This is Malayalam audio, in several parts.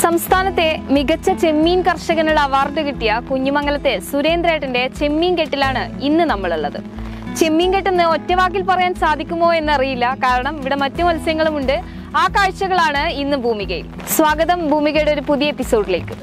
സംസ്ഥാനത്തെ മികച്ച ചെമ്മീൻ കർഷകനുള്ള അവാർഡ് കിട്ടിയ കുഞ്ഞിമംഗലത്തെ സുരേന്ദ്രേട്ടന്റെ ചെമ്മീൻ കെട്ടിലാണ് ഇന്ന് നമ്മളുള്ളത് ചെമ്മീൻ കെട്ടെന്ന് ഒറ്റവാക്കിൽ പറയാൻ സാധിക്കുമോ എന്നറിയില്ല കാരണം ഇവിടെ മറ്റു മത്സ്യങ്ങളുമുണ്ട് ആ കാഴ്ചകളാണ് ഇന്ന് ഭൂമികയിൽ സ്വാഗതം ഭൂമികയുടെ ഒരു പുതിയ എപ്പിസോഡിലേക്ക്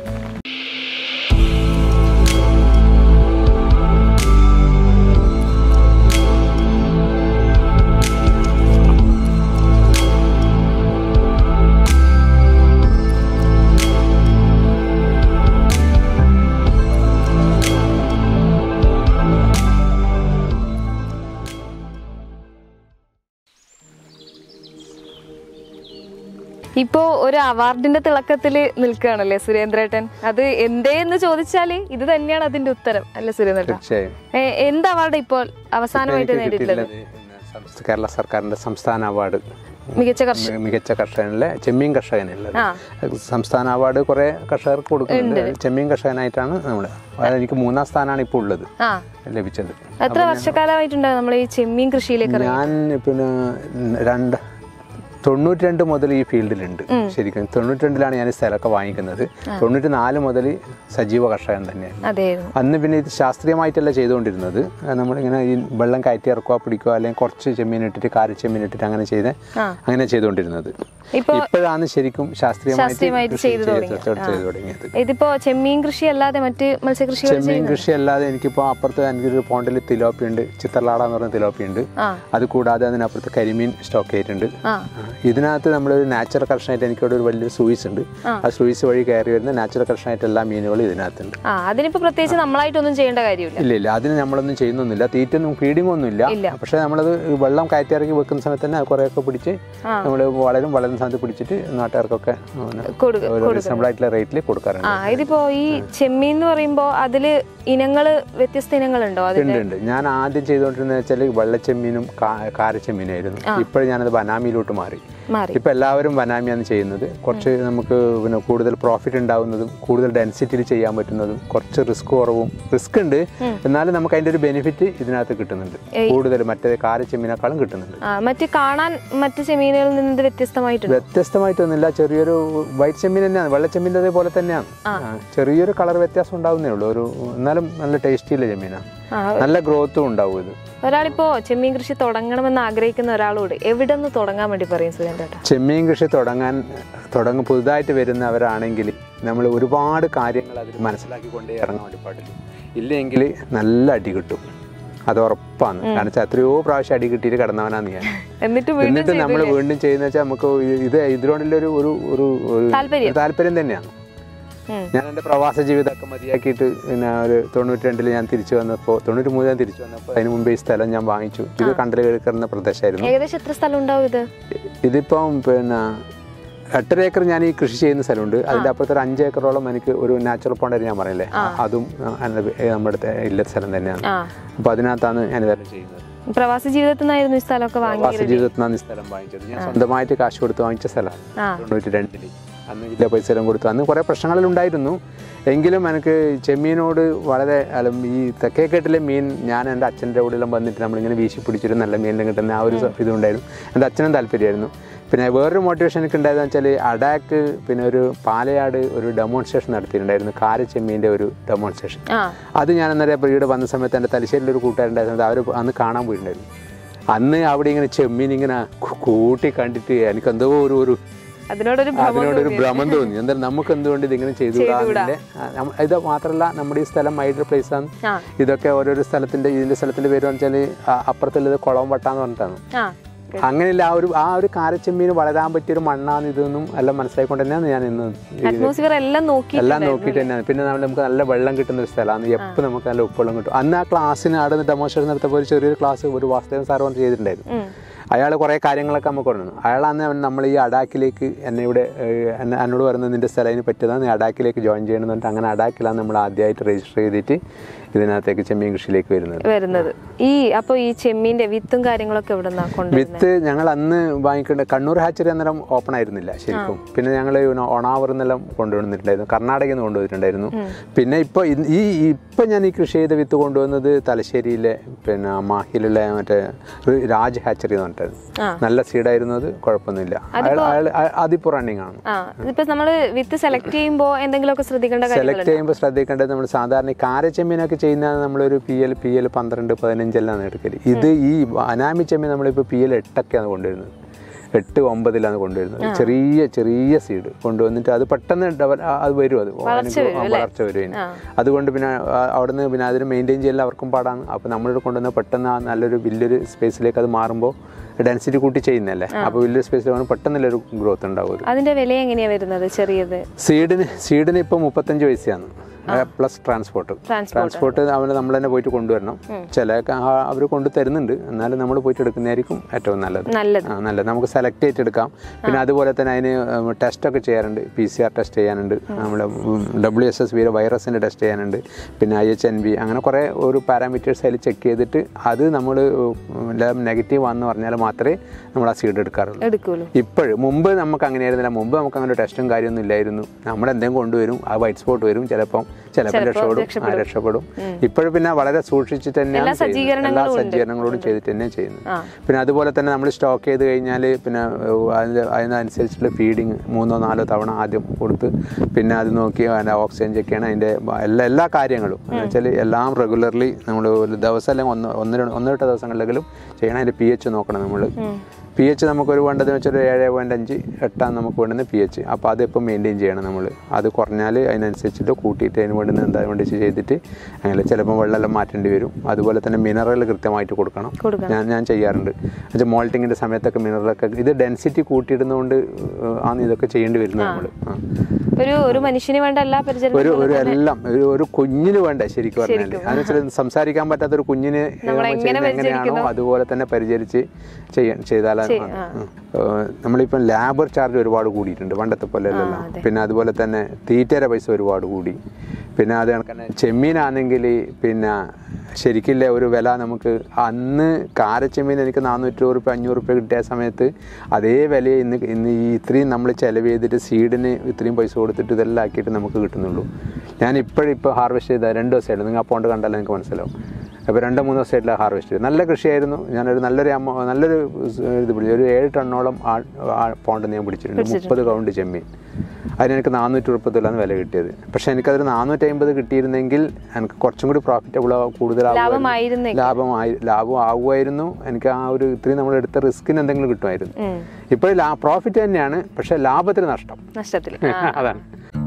ഇപ്പോ ഒരു അവാർഡിന്റെ തിളക്കത്തിൽ നിൽക്കുകയാണല്ലേ സുരേന്ദ്രേട്ടൻ അത് എന്തേ എന്ന് ചോദിച്ചാല് ഇത് തന്നെയാണ് അതിന്റെ ഉത്തരം അല്ലേ സുരേന്ദ്രേട്ടൻ തീർച്ചയായും ഏ, എന്ത് അവാർഡ് ഇപ്പോൾ അവസാനമായിട്ട് എനിക്ക് നേടിയിട്ടുള്ളത് കിട്ടിയിട്ടുള്ളത് പിന്നെ സംസ്ഥ- കേരള സർക്കാരിന്റെ സംസ്ഥാന അവാർഡ് മികച്ച കർഷകൻ മി- മികച്ച കർഷകനിലെ ചെമ്മീൻ കർഷകനുള്ളത് ആ സംസ്ഥാന അവാർഡ് കുറെ കർഷകർക്ക് കൊടുക്കുന്നുണ്ട് ചെമ്മീൻ കർഷകനായിട്ടാണ് നമ്മൾ എനിക്ക് മൂന്നാം സ്ഥാനമാണ് ഇപ്പോൾ ഉള്ളത് ആ ലഭിച്ചത് എത്ര വർഷക്കാലമായിട്ടുണ്ടാവും നമ്മൾ ഈ ചെമ്മീൻ കൃഷിയിലേക്ക് ഇറങ്ങി ഞാൻ പിന്നെ രണ്ട് തൊണ്ണൂറ്റി രണ്ട് മുതൽ ഈ ഫീൽഡിലുണ്ട് ശരിക്കും തൊണ്ണൂറ്റി രണ്ടിലാണ് ഞാൻ ഈ സ്ഥലമൊക്കെ വാങ്ങിക്കുന്നത് തൊണ്ണൂറ്റി നാല് മുതൽ സജീവ കർഷകൻ തന്നെയായിരുന്നു അതെയായിരുന്നു അന്ന് പിന്നെ ഇത് ശാസ്ത്രീയമായിട്ടല്ല ചെയ്തുകൊണ്ടിരുന്നത് ആ, നമ്മളിങ്ങനെ ഈ വെള്ളം കയറ്റി ഇറക്കുക പിടിക്കുക അല്ലെങ്കിൽ കുറച്ച് ചെമ്മീൻ ഇട്ടിട്ട് കാരി ചെമ്മീൻ ഇട്ടിട്ട് അങ്ങനെ ചെയ്ത് ആ. അങ്ങനെ ചെയ്തുകൊണ്ടിരുന്നത് ഇപ്പൊ ഇപ്പോഴാണ് ശരിക്കും ശാസ്ത്രീയമായിട്ട് ശാസ്ത്രീയമായിട്ട് കൃഷി ചെയ്തു ചെയ്ത് തുടങ്ങിയത്. ചെയ്തു തുടങ്ങിയത് ഇതിപ്പോ ചെമ്മീൻ കൃഷി അല്ലാതെ മറ്റ് മത്സ്യകൃഷികൾ ചെമ്മീൻ കൃഷി അല്ലാതെ എനിക്കിപ്പോൾ അപ്പുറത്ത് എനിക്കൊരു പോണ്ടിൽ തിലോപ്പി ഉണ്ട് ചിത്രലാട എന്ന് പറയുന്ന തിലോപ്പി ഉണ്ട് ആ അത് കൂടാതെ അതിനപ്പുറത്ത് കരിമീൻ സ്റ്റോക്ക് ചെയ്തിട്ടുണ്ട് ആ ആ, ഇതിനകത്ത് നമ്മളൊരു നാച്ചുറൽ കർഷനായിട്ട് എനിക്കിവിടെ ഒരു വലിയൊരു സൂയിസ് ഉണ്ട് ആ സൂയിസ് വഴി കയറി വരുന്ന നാച്ചുറൽ കർഷനായിട്ട് എല്ലാ മീനുകളും ഇതിനകത്തുണ്ട് ആ അതിനിപ്പോ പ്രത്യേകിച്ച് നമ്മളായിട്ടൊന്നും ചെയ്യേണ്ട കാര്യമില്ല ഇല്ല ഇല്ല അതിന് നമ്മളൊന്നും ചെയ്യുന്നൊന്നുമില്ല തീറ്റൊന്നും ഫീഡിംഗ് ഒന്നും ഇല്ല. ഇല്ല പക്ഷേ നമ്മളത് വെള്ളം കയറ്റി ഇറക്കി വെക്കുന്ന സമയത്ത് തന്നെ അത് കുറേയൊക്കെ പിടിച്ച് ആ. നമ്മൾ വളരും വളരുന്ന സമയത്ത് പിടിച്ചിട്ട് നാട്ടുകാർക്കൊക്കെ അങ്ങനെ കൊടുക്ക ഒരു റീസണബിൾ ആയിട്ടുള്ള റേറ്റിൽ കൊടുക്കാറുണ്ട് ആ ഇതിപ്പോ ഈ ചെമ്മീൻ എന്ന് പറയുമ്പോ അതില് ഇനങ്ങള് വ്യത്യസ്ത ഇനങ്ങളുണ്ടോ അതിൽ ഉണ്ട് ഉണ്ട് ഞാൻ ആദ്യം ചെയ്തുകൊണ്ടിരുന്നത് വെച്ചാൽ വെള്ളച്ചെമ്മീനും കാ- കാരച്ചെമ്മീനും ഇപ്പോൾ ഞാനത് ബനാമിയിലോട്ട് മാറി മാറി ഇപ്പം എല്ലാവരും ബനാമിയാണ് ചെയ്യുന്നത് കുറച്ച് നമുക്ക് പിന്നെ കൂടുതൽ പ്രോഫിറ്റ് ഉണ്ടാവുന്നതും കൂടുതൽ ഡെൻസിറ്റിയിൽ ചെയ്യാൻ പറ്റുന്നതും കുറച്ച് റിസ്ക് കുറവും റിസ്ക് ഉണ്ട് എന്നാലും നമുക്ക് അതിൻ്റെ ഒരു ബെനിഫിറ്റ് ഇതിനകത്ത് കിട്ടുന്നുണ്ട് കൂടുതൽ മറ്റേ കാരച്ചെമ്മീനേക്കാളും കിട്ടുന്നുണ്ട് ആ മറ്റ് കാണാൻ മറ്റ് ചെമ്മീനുകളിൽ നിന്ന് ഇത് വ്യത്യസ്തമായിട്ടുണ്ട് വ്യത്യസ്തമായിട്ടൊന്നുമില്ല ചെറിയൊരു വൈറ്റ് ചെമ്മീൻ തന്നെയാണ് വെള്ളച്ചെമ്മീൻ്റെ അതേപോലെ തന്നെയാണ് ആ, ചെറിയൊരു കളർ വ്യത്യാസം ഉണ്ടാവുന്നേ ഉള്ളൂ ഒരു എന്നാലും നല്ല ടേസ്റ്റിയുള്ള ചെമ്മീനാണ് ആ നല്ല ഗ്രോത്തും ഉണ്ടാവും ഇത് ഒരാളിപ്പോ ചെമ്മീൻ കൃഷി തുടങ്ങണമെന്ന് ആഗ്രഹിക്കുന്ന ഒരാളോട് എവിടെ നിന്ന് തുടങ്ങാൻ വേണ്ടി പറയും സുരേന്ദ്രേട്ടാ ചെമ്മീൻ കൃഷി തുടങ്ങാൻ തുടങ്ങും പുതുതായിട്ട് വരുന്നവരാണെങ്കിൽ നമ്മൾ ഒരുപാട് കാര്യങ്ങൾ അതിൽ മനസ്സിലാക്കിക്കൊണ്ടേ ഇറങ്ങാൻ വേണ്ടി പാടില്ല ഇല്ലെങ്കിൽ നല്ല അടി കിട്ടും അത് ഉറപ്പാണ് കാരണം വെച്ചാൽ എത്രയോ പ്രാവശ്യം അടി കിട്ടിയിട്ട് കിടന്നവനാണ് ഞാൻ എന്നിട്ട് വീണ്ടും എന്നിട്ട് നമ്മൾ വീണ്ടും ചെയ്യുന്ന വെച്ചാൽ നമുക്ക് ഇത് ഇതിനോടുള്ള ഒരു ഒരു ഒരു ഒരു താല്പര്യം. താല്പര്യം തന്നെയാണ് ഉം. ഞാൻ എൻ്റെ പ്രവാസ ജീവിതമൊക്കെ മതിയാക്കിയിട്ട് പിന്നെ ഒരു തൊണ്ണൂറ്റി രണ്ടിൽ ഞാൻ തിരിച്ചു വന്നപ്പോൾ തൊണ്ണൂറ്റി മൂന്ന് ഞാൻ തിരിച്ചു വന്നപ്പോൾ അതിന് മുമ്പേ ഈ സ്ഥലം ഞാൻ വാങ്ങിച്ചു ഇത് കണ്ടൽ കിടക്കുന്ന പ്രദേശമായിരുന്നു ഏകദേശം എത്ര സ്ഥലം ഉണ്ടാവും ഇത് ഇതിപ്പം പിന്നെ എട്ടര ഏക്കർ ഞാൻ ഈ കൃഷി ചെയ്യുന്ന സ്ഥലമുണ്ട് അതിൻ്റെ അപ്പുറത്ത് ഒരു അഞ്ച് ഏക്കറോളം എനിക്ക് ഒരു നാച്ചുറൽ പോണ്ടായിട്ട് ഞാൻ പറയില്ലേ അതും ആ, എൻ്റെ പേ- നമ്മുടെ അടുത്ത് ഇല്ല സ്ഥലം തന്നെയാണ് ആ അപ്പോൾ അതിനകത്താണ് ഞാൻ ഇതെല്ലാം ചെയ്യുന്നത് പ്രവാസി ജീവിതത്തിൽ നിന്നായിരുന്നു ഈ സ്ഥലമൊക്കെ വാങ്ങി പ്രവാസ ജീവിതത്തിൽ നിന്നാണ് ഈ സ്ഥലം വാങ്ങിച്ചത് ഞാൻ സ്വന്തമായിട്ട് കാശ് കൊടുത്ത് വാങ്ങിച്ച സ്ഥലമാണ് ആ തൊണ്ണൂറ്റി രണ്ടില് അന്ന് ഇല്ല പൈസ എല്ലാം കൊടുത്തു അന്ന് കുറേ പ്രശ്നങ്ങളുണ്ടായിരുന്നു എങ്കിലും എനിക്ക് ചെമ്മീനോട് വളരെ അല്ല ഈ തെക്കേക്കെട്ടിലെ മീൻ ഞാൻ എൻ്റെ അച്ഛൻ്റെ കൂടെ എല്ലാം വന്നിട്ട് നമ്മളിങ്ങനെ വീശി പിടിച്ചിട്ട് നല്ല മീനെല്ലാം കിട്ടുന്ന ആ ഒരു സ- ഇതുണ്ടായിരുന്നു എൻ്റെ അച്ഛനും താല്പര്യമായിരുന്നു പിന്നെ വേറൊരു മോട്ടിവേഷൻ എനിക്ക് ഉണ്ടായതെന്ന് വെച്ചാൽ അഡാക്ക് പിന്നെ ഒരു പാലയാട് ഒരു ഡെമോൺസ്ട്രേഷൻ നടത്തിയിട്ടുണ്ടായിരുന്നു കാര ചെമ്മീൻ്റെ ഒരു ഡെമോൺസ്ട്രേഷൻ ആ അത് ഞാൻ അന്നേരം ഇവിടെ വന്ന സമയത്ത് എൻ്റെ തലശ്ശേരിയിൽ ഒരു കൂട്ടുകാരുണ്ടായ സമയത്ത് അവർ അന്ന് കാണാൻ പോയിട്ടുണ്ടായിരുന്നു അന്ന് അവിടെ ഇങ്ങനെ ചെമ്മീൻ ഇങ്ങനെ കൂ- കൂട്ടി കണ്ടിട്ട് എനിക്കെന്തോ ഒരു ഒരു അതിനോടൊരു ഭ്രമം അതിനോടൊരു ഭ്രമം തോന്നി എന്തായാലും നമുക്ക് എന്തുകൊണ്ട് ഇതിങ്ങനെ ചെയ്തുകൂടാന്നില്ലേ ഇത് മാത്രമല്ല നമ്മുടെ ഈ സ്ഥലം മൈഡർ പ്ലേസ് ആണ് ആ ഇതൊക്കെ ഓരോരോ സ്ഥലത്തിന്റെ ഇതിന്റെ സ്ഥലത്തിന്റെ പേര് വെച്ചാൽ അപ്പുറത്തുള്ളത് കുളം വട്ടാന്ന് പറഞ്ഞിട്ടാണ് ആ അങ്ങനെയല്ല ആ ഒരു ആ ഒരു കാരച്ചെമ്മീന് വളരാൻ പറ്റിയ ഒരു മണ്ണാന്ന് ഇതൊന്നും എല്ലാം മനസ്സിലാക്കിക്കൊണ്ട് തന്നെയാണ് ഞാൻ ഇന്ന് ഈ അറ്റ്മോസ്ഫിയർ എല്ലാം നോക്കി എല്ലാം നോക്കിയിട്ട് തന്നെയാണ് പിന്നെ നമ്മൾ നമുക്ക് നല്ല വെള്ളം കിട്ടുന്ന ഒരു സ്ഥലമാണ് എപ്പോൾ നമുക്ക് നല്ല ഉപ്പുവെള്ളം കിട്ടും അന്ന് ആ ക്ലാസ്സിന് അവിടെ നിന്ന് ഡെമോൺസ്ട്രേഷൻ നടത്തപ്പോൾ ഒരു ചെറിയൊരു ക്ലാസ് ഒരു വാസുദേവൻ സാർ വന്ന് ചെയ്തിട്ടുണ്ടായിരുന്നു ഉം. അയാൾ കുറേ കാര്യങ്ങളൊക്കെ നമുക്ക് കൊണ്ടുവന്നു അയാളാന്ന് അവൻ നമ്മൾ ഈ അഡാക്കിലേക്ക് എന്നെ ഇവിടെ ഏഹ്, എന്നെ എന്നോട് പറയുന്നത് നിൻ്റെ സ്ഥലം അതിന് പറ്റിയതാണ് നീ അഡാക്കിലേക്ക് ജോയിൻ ചെയ്യണമെന്ന് പറഞ്ഞിട്ട് അങ്ങനെ അഡാക്കിലാണ് നമ്മൾ ആദ്യമായിട്ട് രജിസ്റ്റർ ചെയ്തിട്ട് ഇതിനകത്തേക്ക് ചെമ്മീൻ കൃഷിയിലേക്ക് വരുന്നത് വരുന്നത് ഈ അപ്പൊ ഈ ചെമ്മീന്റെ വിത്തും കാര്യങ്ങളൊക്കെ എവിടെ നിന്നാ കൊണ്ടുവരുന്നത് വിത്ത് ഞങ്ങൾ അന്ന് വാങ്ങിക്കേണ്ട കണ്ണൂർ ഹാച്ചറി അന്നേരം ഓപ്പൺ ആയിരുന്നില്ല ശരിക്കും പിന്നെ ഞങ്ങൾ ഒണാവർ എന്നെല്ലാം കൊണ്ടുവന്നിട്ടുണ്ടായിരുന്നു കർണാടകയിൽ നിന്ന് കൊണ്ടുവന്നിട്ടുണ്ടായിരുന്നു പിന്നെ ഇപ്പോൾ ഈ ഇപ്പം ഞാൻ ഈ കൃഷി ചെയ്ത വിത്ത് കൊണ്ടുവന്നത് തലശ്ശേരിയിലെ പിന്നെ മാഹിയിലുള്ള മറ്റേ ഒരു രാജ് ഹാച്ചറി എന്ന് പറഞ്ഞിട്ട് ഇട്ടത് ആ. നല്ല സീഡായിരുന്നു അത് കുഴപ്പമൊന്നുമില്ല അയാൾ അയാൾ അതിപ്പോൾ റണ്ണിങ് ആണ് ആ ഇതിപ്പോ നമ്മള് വിത്ത് സെലക്ട് ചെയ്യുമ്പോ എന്തെങ്കിലുമൊക്കെ ശ്രദ്ധിക്കേണ്ട കാര്യങ്ങൾ സെലക്ട് ചെയ്യുമ്പോൾ ശ്രദ്ധിക്കേണ്ടത് നമ്മൾ സാധാരണ ഈ കാരച്ചെമ്മീനൊക്കെ ചെയ്യുന്നത് നമ്മളൊരു പി എൽ പി എൽ പന്ത്രണ്ട് പതിനഞ്ചെല്ലാം എടുക്കല് ഇത് ഈ അനാമി ചെമ്മീൻ നമ്മളിപ്പോൾ പി എൽ എട്ടൊക്കെയാണ് കൊണ്ടുവരുന്നത് എട്ട് ഒമ്പതിലാണ് കൊണ്ടുവരുന്നത് ചെറിയ ചെറിയ സീഡ് കൊണ്ടുവന്നിട്ട് അത് പെട്ടെന്ന് ഡെവല- ആ, അത് വരും അത് അതിന് ആ, വളർച്ച വരും അതിന്. അതുകൊണ്ട് പിന്നെ ആ, അവിടുന്ന് പിന്നെ അതിന് മെയിൻറ്റെയിൻ ചെയ്യൽ അവർക്കും പാടാണ് അപ്പോൾ നമ്മളിവിടെ കൊണ്ടുവന്ന പെട്ടെന്ന് ആ നല്ലൊരു വലിയൊരു സ്പേസിലേക്ക് അത് മാറുമ്പോൾ ഡെൻസിറ്റി കൂട്ടി ചെയ്യുന്നല്ലേ അപ്പോൾ വലിയൊരു സ്പേസിൽ പെട്ടെന്നുള്ളൊരു ഗ്രോത്ത് ഉണ്ടാവും അത് അതിന്റെ വില എങ്ങനെയാ വരുന്നത് ചെറിയത് സീഡിന് സീഡിന് ഇപ്പോൾ മുപ്പത്തഞ്ച് പൈസയാണ് പ്ലസ് ട്രാൻസ്പോർട്ട് ട്രാൻസ്പോർട്ട് ട്രാൻസ്പോർട്ട് അവന് നമ്മൾ തന്നെ പോയിട്ട് കൊണ്ടുവരണം ചില അവർ കൊണ്ടു തരുന്നുണ്ട് എന്നാലും നമ്മൾ പോയിട്ട് എടുക്കുന്നതായിരിക്കും ഏറ്റവും നല്ലത് നല്ലത് ആ നല്ലത് നമുക്ക് സെലക്ട് ചെയ്തിട്ട് എടുക്കാം പിന്നെ അതുപോലെ തന്നെ അതിന് ടെസ്റ്റ് ഒക്കെ ചെയ്യാറുണ്ട് പി സി ആർ ടെസ്റ്റ് ചെയ്യാനുണ്ട് നമ്മുടെ ഡബ്ല്യു എസ് എസ് ബിയുടെ വൈറസിൻ്റെ ടെസ്റ്റ് ചെയ്യാനുണ്ട് പിന്നെ ഐ എച്ച് എൻ ബി അങ്ങനെ കുറേ ഒരു പാരാമീറ്റേഴ്സ് അതിൽ ചെക്ക് ചെയ്തിട്ട് അത് നമ്മൾ നെഗറ്റീവ് ആണെന്ന് പറഞ്ഞാൽ മാത്രമേ നമ്മൾ ആ സീഡ് എടുക്കാറുള്ളൂ എടുക്കുള്ളൂ ഇപ്പോഴും മുമ്പ് നമുക്ക് അങ്ങനെയായിരുന്നില്ല മുമ്പ് നമുക്ക് അങ്ങനെ ടെസ്റ്റും കാര്യമൊന്നും ഇല്ലായിരുന്നു നമ്മൾ എന്തെങ്കിലും കൊണ്ടുവരും ആ വൈറ്റ് സ്പോട്ട് വരും ചിലപ്പം ചിലപ്പോൾ രക്ഷപ്പെടും ആ രക്ഷപ്പെടും ഇപ്പോഴും പിന്നെ വളരെ സൂക്ഷിച്ചിട്ട് തന്നെയാണ് ചെയ്യുന്നത്. എല്ലാ സജ്ജീകരണങ്ങളോടും ചെയ്തിട്ട് തന്നെ ചെയ്യുന്നത് ആ. പിന്നെ അതുപോലെ തന്നെ നമ്മൾ സ്റ്റോക്ക് ചെയ്ത് കഴിഞ്ഞാൽ പിന്നെ ഏഹ്, അതിന് അതിനനുസരിച്ചുള്ള ഫീഡിങ് മൂന്നോ നാലോ തവണ ആദ്യം കൊടുത്ത് പിന്നെ അത് നോക്കി അതിൻ്റെ ഓക്സിജൻ ചെക്ക് ചെയ്യണം അതിൻ്റെ എല്ലാ എല്ലാ കാര്യങ്ങളും എന്ന് വെച്ചാൽ എല്ലാം റെഗുലർലി നമ്മൾ ഒരു ദിവസം അല്ലെങ്കിൽ ഒന്ന് ഒന്ന് രണ്ട്- ഒന്ന് രണ്ട് ദിവസങ്ങളിലെങ്കിലും ചെയ്യണം അതിൻ്റെ പി എച്ച് നോക്കണം നമ്മൾ പി എച്ച് നമുക്കൊരു വേണ്ടതെന്ന് വെച്ചാൽ ഒരു ഏഴ് പോയിൻറ്റ് അഞ്ച് എട്ടാണ് നമുക്ക് വേണ്ടുന്നത് പി എച്ച് അപ്പോൾ അതിപ്പോൾ മെയിൻറ്റെയിൻ ചെയ്യണം നമ്മൾ അത് കുറഞ്ഞാൽ അതിനനുസരിച്ചിട്ട് കൂട്ടിയിട്ട് അതിന് വേണ്ടുന്ന എന്താ വേണ്ടി ചെയ്തിട്ട് അങ്ങനെ ചിലപ്പോൾ വെള്ളമെല്ലാം മാറ്റേണ്ടി വരും അതുപോലെ തന്നെ മിനറൽ കൃത്യമായിട്ട് കൊടുക്കണം കൊടുക്കണം. ഞാൻ ഞാൻ ചെയ്യാറുണ്ട് എന്നുവെച്ചാൽ മോൾട്ടിങ്ങിൻ്റെ സമയത്തൊക്കെ മിനറലൊക്കെ ഇത് ഡെൻസിറ്റി കൂട്ടിയിടുന്നതുകൊണ്ട് ഏഹ്, ആണ് ഇതൊക്കെ ചെയ്യേണ്ടി വരുന്നത് നമ്മൾ ഒരു ഒരു മനുഷ്യന് വേണ്ട എല്ലാ പരിചരണം ഒരു ഒരു എല്ലാം ഒരു ഒരു കുഞ്ഞിന് വേണ്ട ശരിക്കും പറഞ്ഞാൽ അതെന്ന് വെച്ചാൽ സംസാരിക്കാൻ പറ്റാത്ത ഒരു കുഞ്ഞിന് നമ്മൾ ചെയ്യുന്നത് എങ്ങനെയാണോ അതുപോലെ തന്നെ പരിചരിച്ച് ചെയ്യാൻ ചെയ്താലാണ് നമ്മളിപ്പം ലാബർ ചാർജ് ഒരുപാട് കൂടിയിട്ടുണ്ട് പണ്ടത്തെ പോലെ അല്ലല്ലോ പിന്നെ അതുപോലെ തന്നെ തീറ്റയുടെ പൈസ ഒരുപാട് കൂടി പിന്നെ അത് കണക്കന്നെ ചെമ്മീനാണെങ്കിൽ പിന്നെ ശരിക്കില്ല ഒരു വില നമുക്ക് അന്ന് കാരച്ചെമ്മീൻ എനിക്ക് നാനൂറ്റി റുപ്യ അഞ്ഞൂറ് റുപ്യ കിട്ടിയ സമയത്ത് അതേ വില ഇന്ന് ഇന്ന് ഈ ഇത്രയും നമ്മൾ ചിലവ് ചെയ്തിട്ട് സീഡിന് ഇത്രയും പൈസ കൊടുത്തിട്ട് ഇതെല്ലാം ആക്കിയിട്ട് നമുക്ക് കിട്ടുന്നുള്ളൂ ഞാൻ ഇപ്പോഴിപ്പോൾ ഹാർവെസ്റ്റ് ചെയ്ത രണ്ട് ദിവസമായിട്ട് നിങ്ങൾ ആ പോണ്ട് കണ്ടാൽ എനിക്ക് മനസ്സിലാവും അപ്പോൾ രണ്ടോ മൂന്നോ ദിവസമായിട്ടില്ല ഹാർവെസ്റ്റ് ചെയ്തത് നല്ല കൃഷിയായിരുന്നു ഞാനൊരു നല്ലൊരു അമ്മ നല്ലൊരു ഇത് പിടിച്ചു ഒരു ഏഴ് ടണ്ണോളം ആ ആ പോണ്ട് ഞാൻ പിടിച്ചിട്ടുണ്ട് മുപ്പത് കൗണ്ട് ചെമ്മീൻ അതിന് എനിക്ക് നാനൂറ്റി മുപ്പത്തിലാണ് വില കിട്ടിയത് പക്ഷേ എനിക്കതൊരു നാനൂറ്റി അമ്പത് കിട്ടിയിരുന്നെങ്കിൽ എനിക്ക് കുറച്ചും കൂടി പ്രോഫിറ്റബിൾ കൂടുതലാകും ലാഭമായിരുന്നേ ലാഭമായി ലാഭം ആകുമായിരുന്നു എനിക്ക് ആ ഒരു ഇത്രയും നമ്മൾ എടുത്ത റിസ്കിന് എന്തെങ്കിലും കിട്ടുമായിരുന്നു ഇപ്പോൾ ലാ പ്രോഫിറ്റ് തന്നെയാണ് പക്ഷേ ലാഭത്തിന് നഷ്ടം നഷ്ടത്തിൽ അതാണ്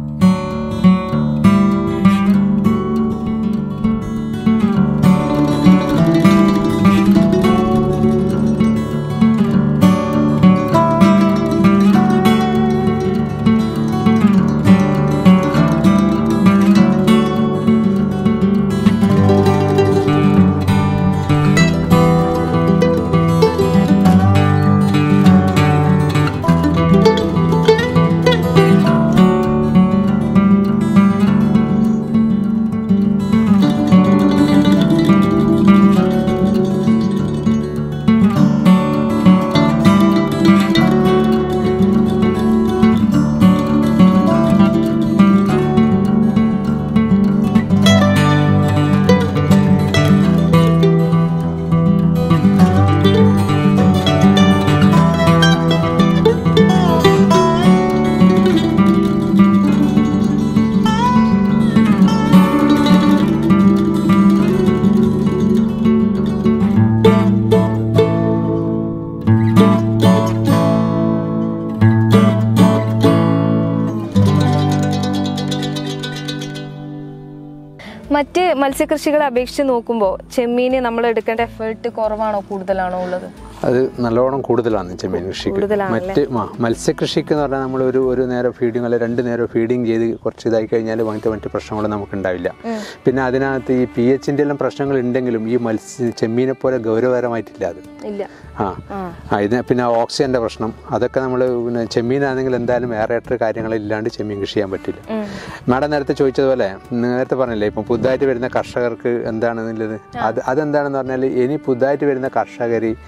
മറ്റ് മത്സ്യകൃഷികളെ അപേക്ഷിച്ച് നോക്കുമ്പോൾ ചെമ്മീന് നമ്മൾ എടുക്കേണ്ട എഫേർട്ട് കുറവാണോ കൂടുതലാണോ ഉള്ളത് അത് നല്ലോണം കൂടുതലാണ് ചെമ്മീൻ കൃഷിക്ക് കൂടുതലാണല്ലേ? മറ്റ് ആ, മത്സ്യകൃഷിക്ക് എന്ന് പറഞ്ഞാൽ നമ്മൾ ഒരു ഒരു നേരം ഫീഡിങ് അല്ലെങ്കിൽ രണ്ട് നേരം ഫീഡിങ് ചെയ്ത് കുറച്ച് ഇതായി കഴിഞ്ഞാൽ അങ്ങനത്തെ മറ്റ് പ്രശ്നങ്ങൾ നമുക്ക് ഉണ്ടാവില്ല പിന്നെ അതിനകത്ത് ഈ പി എച്ചിൻ്റെ എല്ലാം പ്രശ്നങ്ങൾ ഉണ്ടെങ്കിലും ഈ മത്സ്യ ചെമ്മീനെ പോലെ ഗൗരവകരമായിട്ടില്ല അത് ഇല്ല ആ ആ ഇതിന് പിന്നെ ഓക്സിജൻ്റെ പ്രശ്നം അതൊക്കെ നമ്മൾ പിന്നെ ചെമ്മീനാണെങ്കിൽ എന്തായാലും എയറേറ്റർ കാര്യങ്ങളില്ലാണ്ട് ചെമ്മീൻ കൃഷി ചെയ്യാൻ പറ്റില്ല മാഡം നേരത്തെ ചോദിച്ചതുപോലെ നേരത്തെ പറഞ്ഞില്ലേ ഇപ്പം പുതുതായിട്ട് വരുന്ന കർഷകർക്ക് എന്താണെന്നുള്ളത് അത് അതെന്താണെന്ന് പറഞ്ഞാൽ ഇനി പുതുതായിട്ട് വരുന്ന കർഷകർ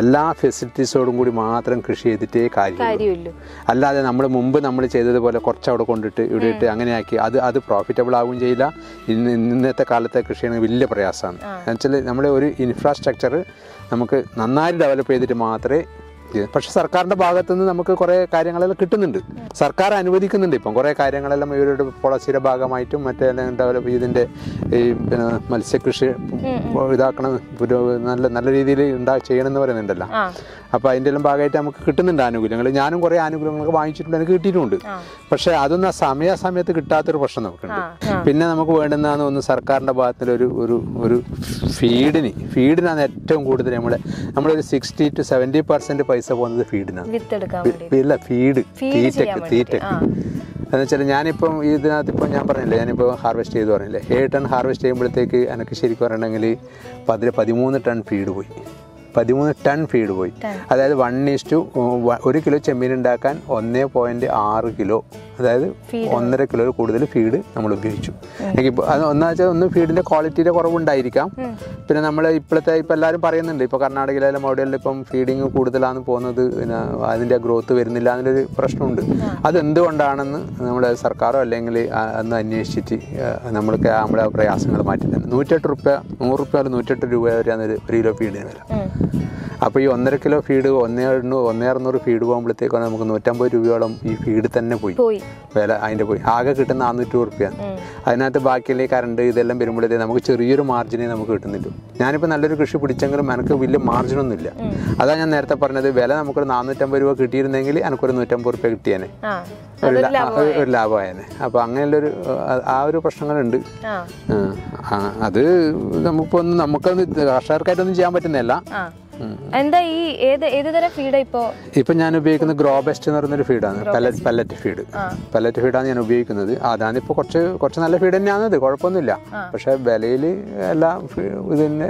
എല്ലാ ഫെസിലിറ്റീസോടും കൂടി മാത്രം കൃഷി ചെയ്തിട്ടേ കാര്യമുള്ളൂ കാര്യമില്ലു അല്ലാതെ നമ്മൾ മുമ്പ് നമ്മൾ ചെയ്തതുപോലെ കുറച്ച് അവിടെ കൊണ്ടിട്ട് ഇവിടെ ഇട്ട് അങ്ങനെയാക്കി അത് അത് പ്രോഫിറ്റബിൾ ആവുകയും ചെയ്യില്ല ഇന്ന് ഇന്നത്തെ കാലത്തെ കൃഷിയാണ് വലിയ പ്രയാസമാണ് എന്നുവെച്ചാൽ നമ്മുടെ ഒരു ഇൻഫ്രാസ്ട്രക്ചർ നമുക്ക് നന്നായി ഡെവലപ്പ് ചെയ്തിട്ട് മാത്രമേ ഇത് പക്ഷെ സർക്കാരിൻ്റെ ഭാഗത്തു നിന്ന് നമുക്ക് കുറേ കാര്യങ്ങളെല്ലാം കിട്ടുന്നുണ്ട് സർക്കാർ അനുവദിക്കുന്നുണ്ട് ഇപ്പം കുറേ കാര്യങ്ങളെല്ലാം ഇവരുടെ പോളിസിയുടെ ഭാഗമായിട്ടും മറ്റേ ഡെവലപ്പ് ഇതിൻ്റെ ഈ പിന്നെ മത്സ്യകൃഷി ഇതാക്കണം പുരോ നല്ല നല്ല രീതിയിൽ ഉണ്ടാ ചെയ്യണമെന്ന് പറയുന്നുണ്ടല്ലോ ആ അപ്പോൾ അതിൻ്റെ എല്ലാം ഭാഗമായിട്ട് നമുക്ക് കിട്ടുന്നുണ്ട് ആനുകൂല്യങ്ങൾ ഞാനും കുറേ ആനുകൂല്യങ്ങളൊക്കെ വാങ്ങിച്ചിട്ടുണ്ട് എനിക്ക് കിട്ടിയിട്ടുമുണ്ട് പക്ഷേ അതൊന്നും ആ സമയാസമയത്ത് കിട്ടാത്തൊരു പ്രശ്നം നമുക്കുണ്ട് ആ പിന്നെ നമുക്ക് വേണ്ടുന്നതാണ് ഒന്ന് സർക്കാരിൻ്റെ ഭാഗത്തിൽ ഒരു ഒരു ഒരു ഫീഡിന് ഫീഡിനാണ് ഏറ്റവും കൂടുതൽ നമ്മുടെ നമ്മളൊരു സിക്സ്റ്റി ടു സെവൻറ്റി പെർസെൻറ്റ് പൈസ പോകുന്നത് ഫീഡിനാണ് വിത്തെടുക്കാൻ വേണ്ടി ഇല്ല ഫീഡ് Feed തീറ്റക്ക് ചെയ്യാൻ വേണ്ടിയിട്ട്. തീറ്റക്ക് ആ. എന്ന് വെച്ചാൽ ഞാനിപ്പം ഇതിനകത്ത് ഇപ്പം ഞാൻ പറഞ്ഞില്ലേ ഞാനിപ്പോൾ ഹാർവെസ്റ്റ് ചെയ്തു പറഞ്ഞില്ലേ ഏഴ് ടൺ ഹാർവെസ്റ്റ് ചെയ്യുമ്പോഴത്തേക്ക് എനിക്ക് ശരിക്കും പറയണമെങ്കിൽ പതിന് പതിമൂന്ന് ടൺ ഫീഡ് പോയി പതിമൂന്ന് ടൺ ഫീഡ് പോയി Ton. അതായത് വൺ ഈസ് ടു ഒരു കിലോ ചെമ്മീൻ ഉണ്ടാക്കാൻ ഒന്നേ പോയിന്റ് ആറ് കിലോ അതായത് ഒന്നര കിലോ കൂടുതൽ ഫീഡ് നമ്മൾ ഉപയോഗിച്ചു എനിക്കിപ്പോൾ അത് ഒന്നാ വെച്ചാൽ ഒന്ന് ഫീഡിൻ്റെ ക്വാളിറ്റിയുടെ കുറവുണ്ടായിരിക്കാം പിന്നെ നമ്മൾ ഇപ്പോഴത്തെ ഇപ്പം എല്ലാവരും പറയുന്നുണ്ട് ഇപ്പോൾ കർണാടകയിലെല്ലാം അവിടെയെല്ലാം ഇപ്പം ഫീഡിങ് കൂടുതലാണ് പോകുന്നത് പിന്നെ അതിൻ്റെ ഗ്രോത്ത് വരുന്നില്ല എന്നൊരു പ്രശ്നമുണ്ട് അതെന്തുകൊണ്ടാണെന്ന് നമ്മുടെ സർക്കാരോ അല്ലെങ്കിൽ ആ- ഒന്ന് അന്വേഷിച്ചിട്ട് ആ, നമ്മൾക്ക് നമ്മുടെ പ്രയാസങ്ങൾ മാറ്റി തന്നെ നൂറ്റെട്ട് റുപ്യ നൂറ് റുപ്യ മുതൽ നൂറ്റെട്ട് രൂപ വരെയാണ് ഒരു ഒരു കിലോ ഫീഡിന് വില ഉം. അപ്പോൾ ഈ ഒന്നര കിലോ ഫീഡ് ഒന്നേ എണ്ണൂ ഒന്നേ അറുന്നൂറ് ഫീഡ് പോകുമ്പോഴത്തേക്കാണ് നമുക്ക് നൂറ്റമ്പത് രൂപയോളം ഈ ഫീഡ് തന്നെ പോയി പോയി വില അതിൻ്റെ പോയി ആകെ കിട്ടുന്ന നാനൂറ്റി റുപ്യ ഉം. അതിനകത്ത് ബാക്കിയുള്ള ഈ കറണ്ട് ഇതെല്ലാം വരുമ്പോഴത്തേക്ക് നമുക്ക് ചെറിയൊരു മാർജിനെ നമുക്ക് കിട്ടുന്നില്ല ഞാനിപ്പോൾ നല്ലൊരു കൃഷി പിടിച്ചെങ്കിലും എനിക്ക് വലിയ മാർജിനൊന്നുമില്ല അതാ ഞാൻ നേരത്തെ പറഞ്ഞത് വില നമുക്കൊരു നാനൂറ്റമ്പത് രൂപ കിട്ടിയിരുന്നെങ്കിൽ എനിക്കൊരു നൂറ്റമ്പത് റുപ്യ കിട്ടിയേനെ ആ ഒരു ലാ- ഒരു- ഒരു ലാഭമായേനെ അപ്പോൾ അങ്ങനെയുള്ളൊരു ആ- ആ ഒരു പ്രശ്നങ്ങളുണ്ട് ആ ആ, ആ, അത് നമുക്കിപ്പോൾ ഒന്ന് നമുക്കൊന്ന് കർഷകർക്കായിട്ടൊന്നും ചെയ്യാൻ പറ്റുന്നില്ല ആ എന്താ ഈ ഏത് ഏത് തരം ഫീഡാ ഇപ്പോ ഇപ്പം ഞാൻ ഉപയോഗിക്കുന്നത് ഗ്രോ ബെസ്റ്റ് എന്ന് പറയുന്നൊരു ഫീഡാണ് പല്ലറ്റ് പല്ലറ്റ് ഫീഡ് പല്ലറ്റ് ഫീഡാണ് ഞാൻ ഉപയോഗിക്കുന്നത് അതാണ് ഇപ്പോൾ കുറച്ച് കുറച്ച് നല്ല ഫീഡ് തന്നെയാണ് ഇത് കുഴപ്പമൊന്നുമില്ല പക്ഷേ വിലയിൽ എല്ലാ ഫീ- ഇതിൻ്റെ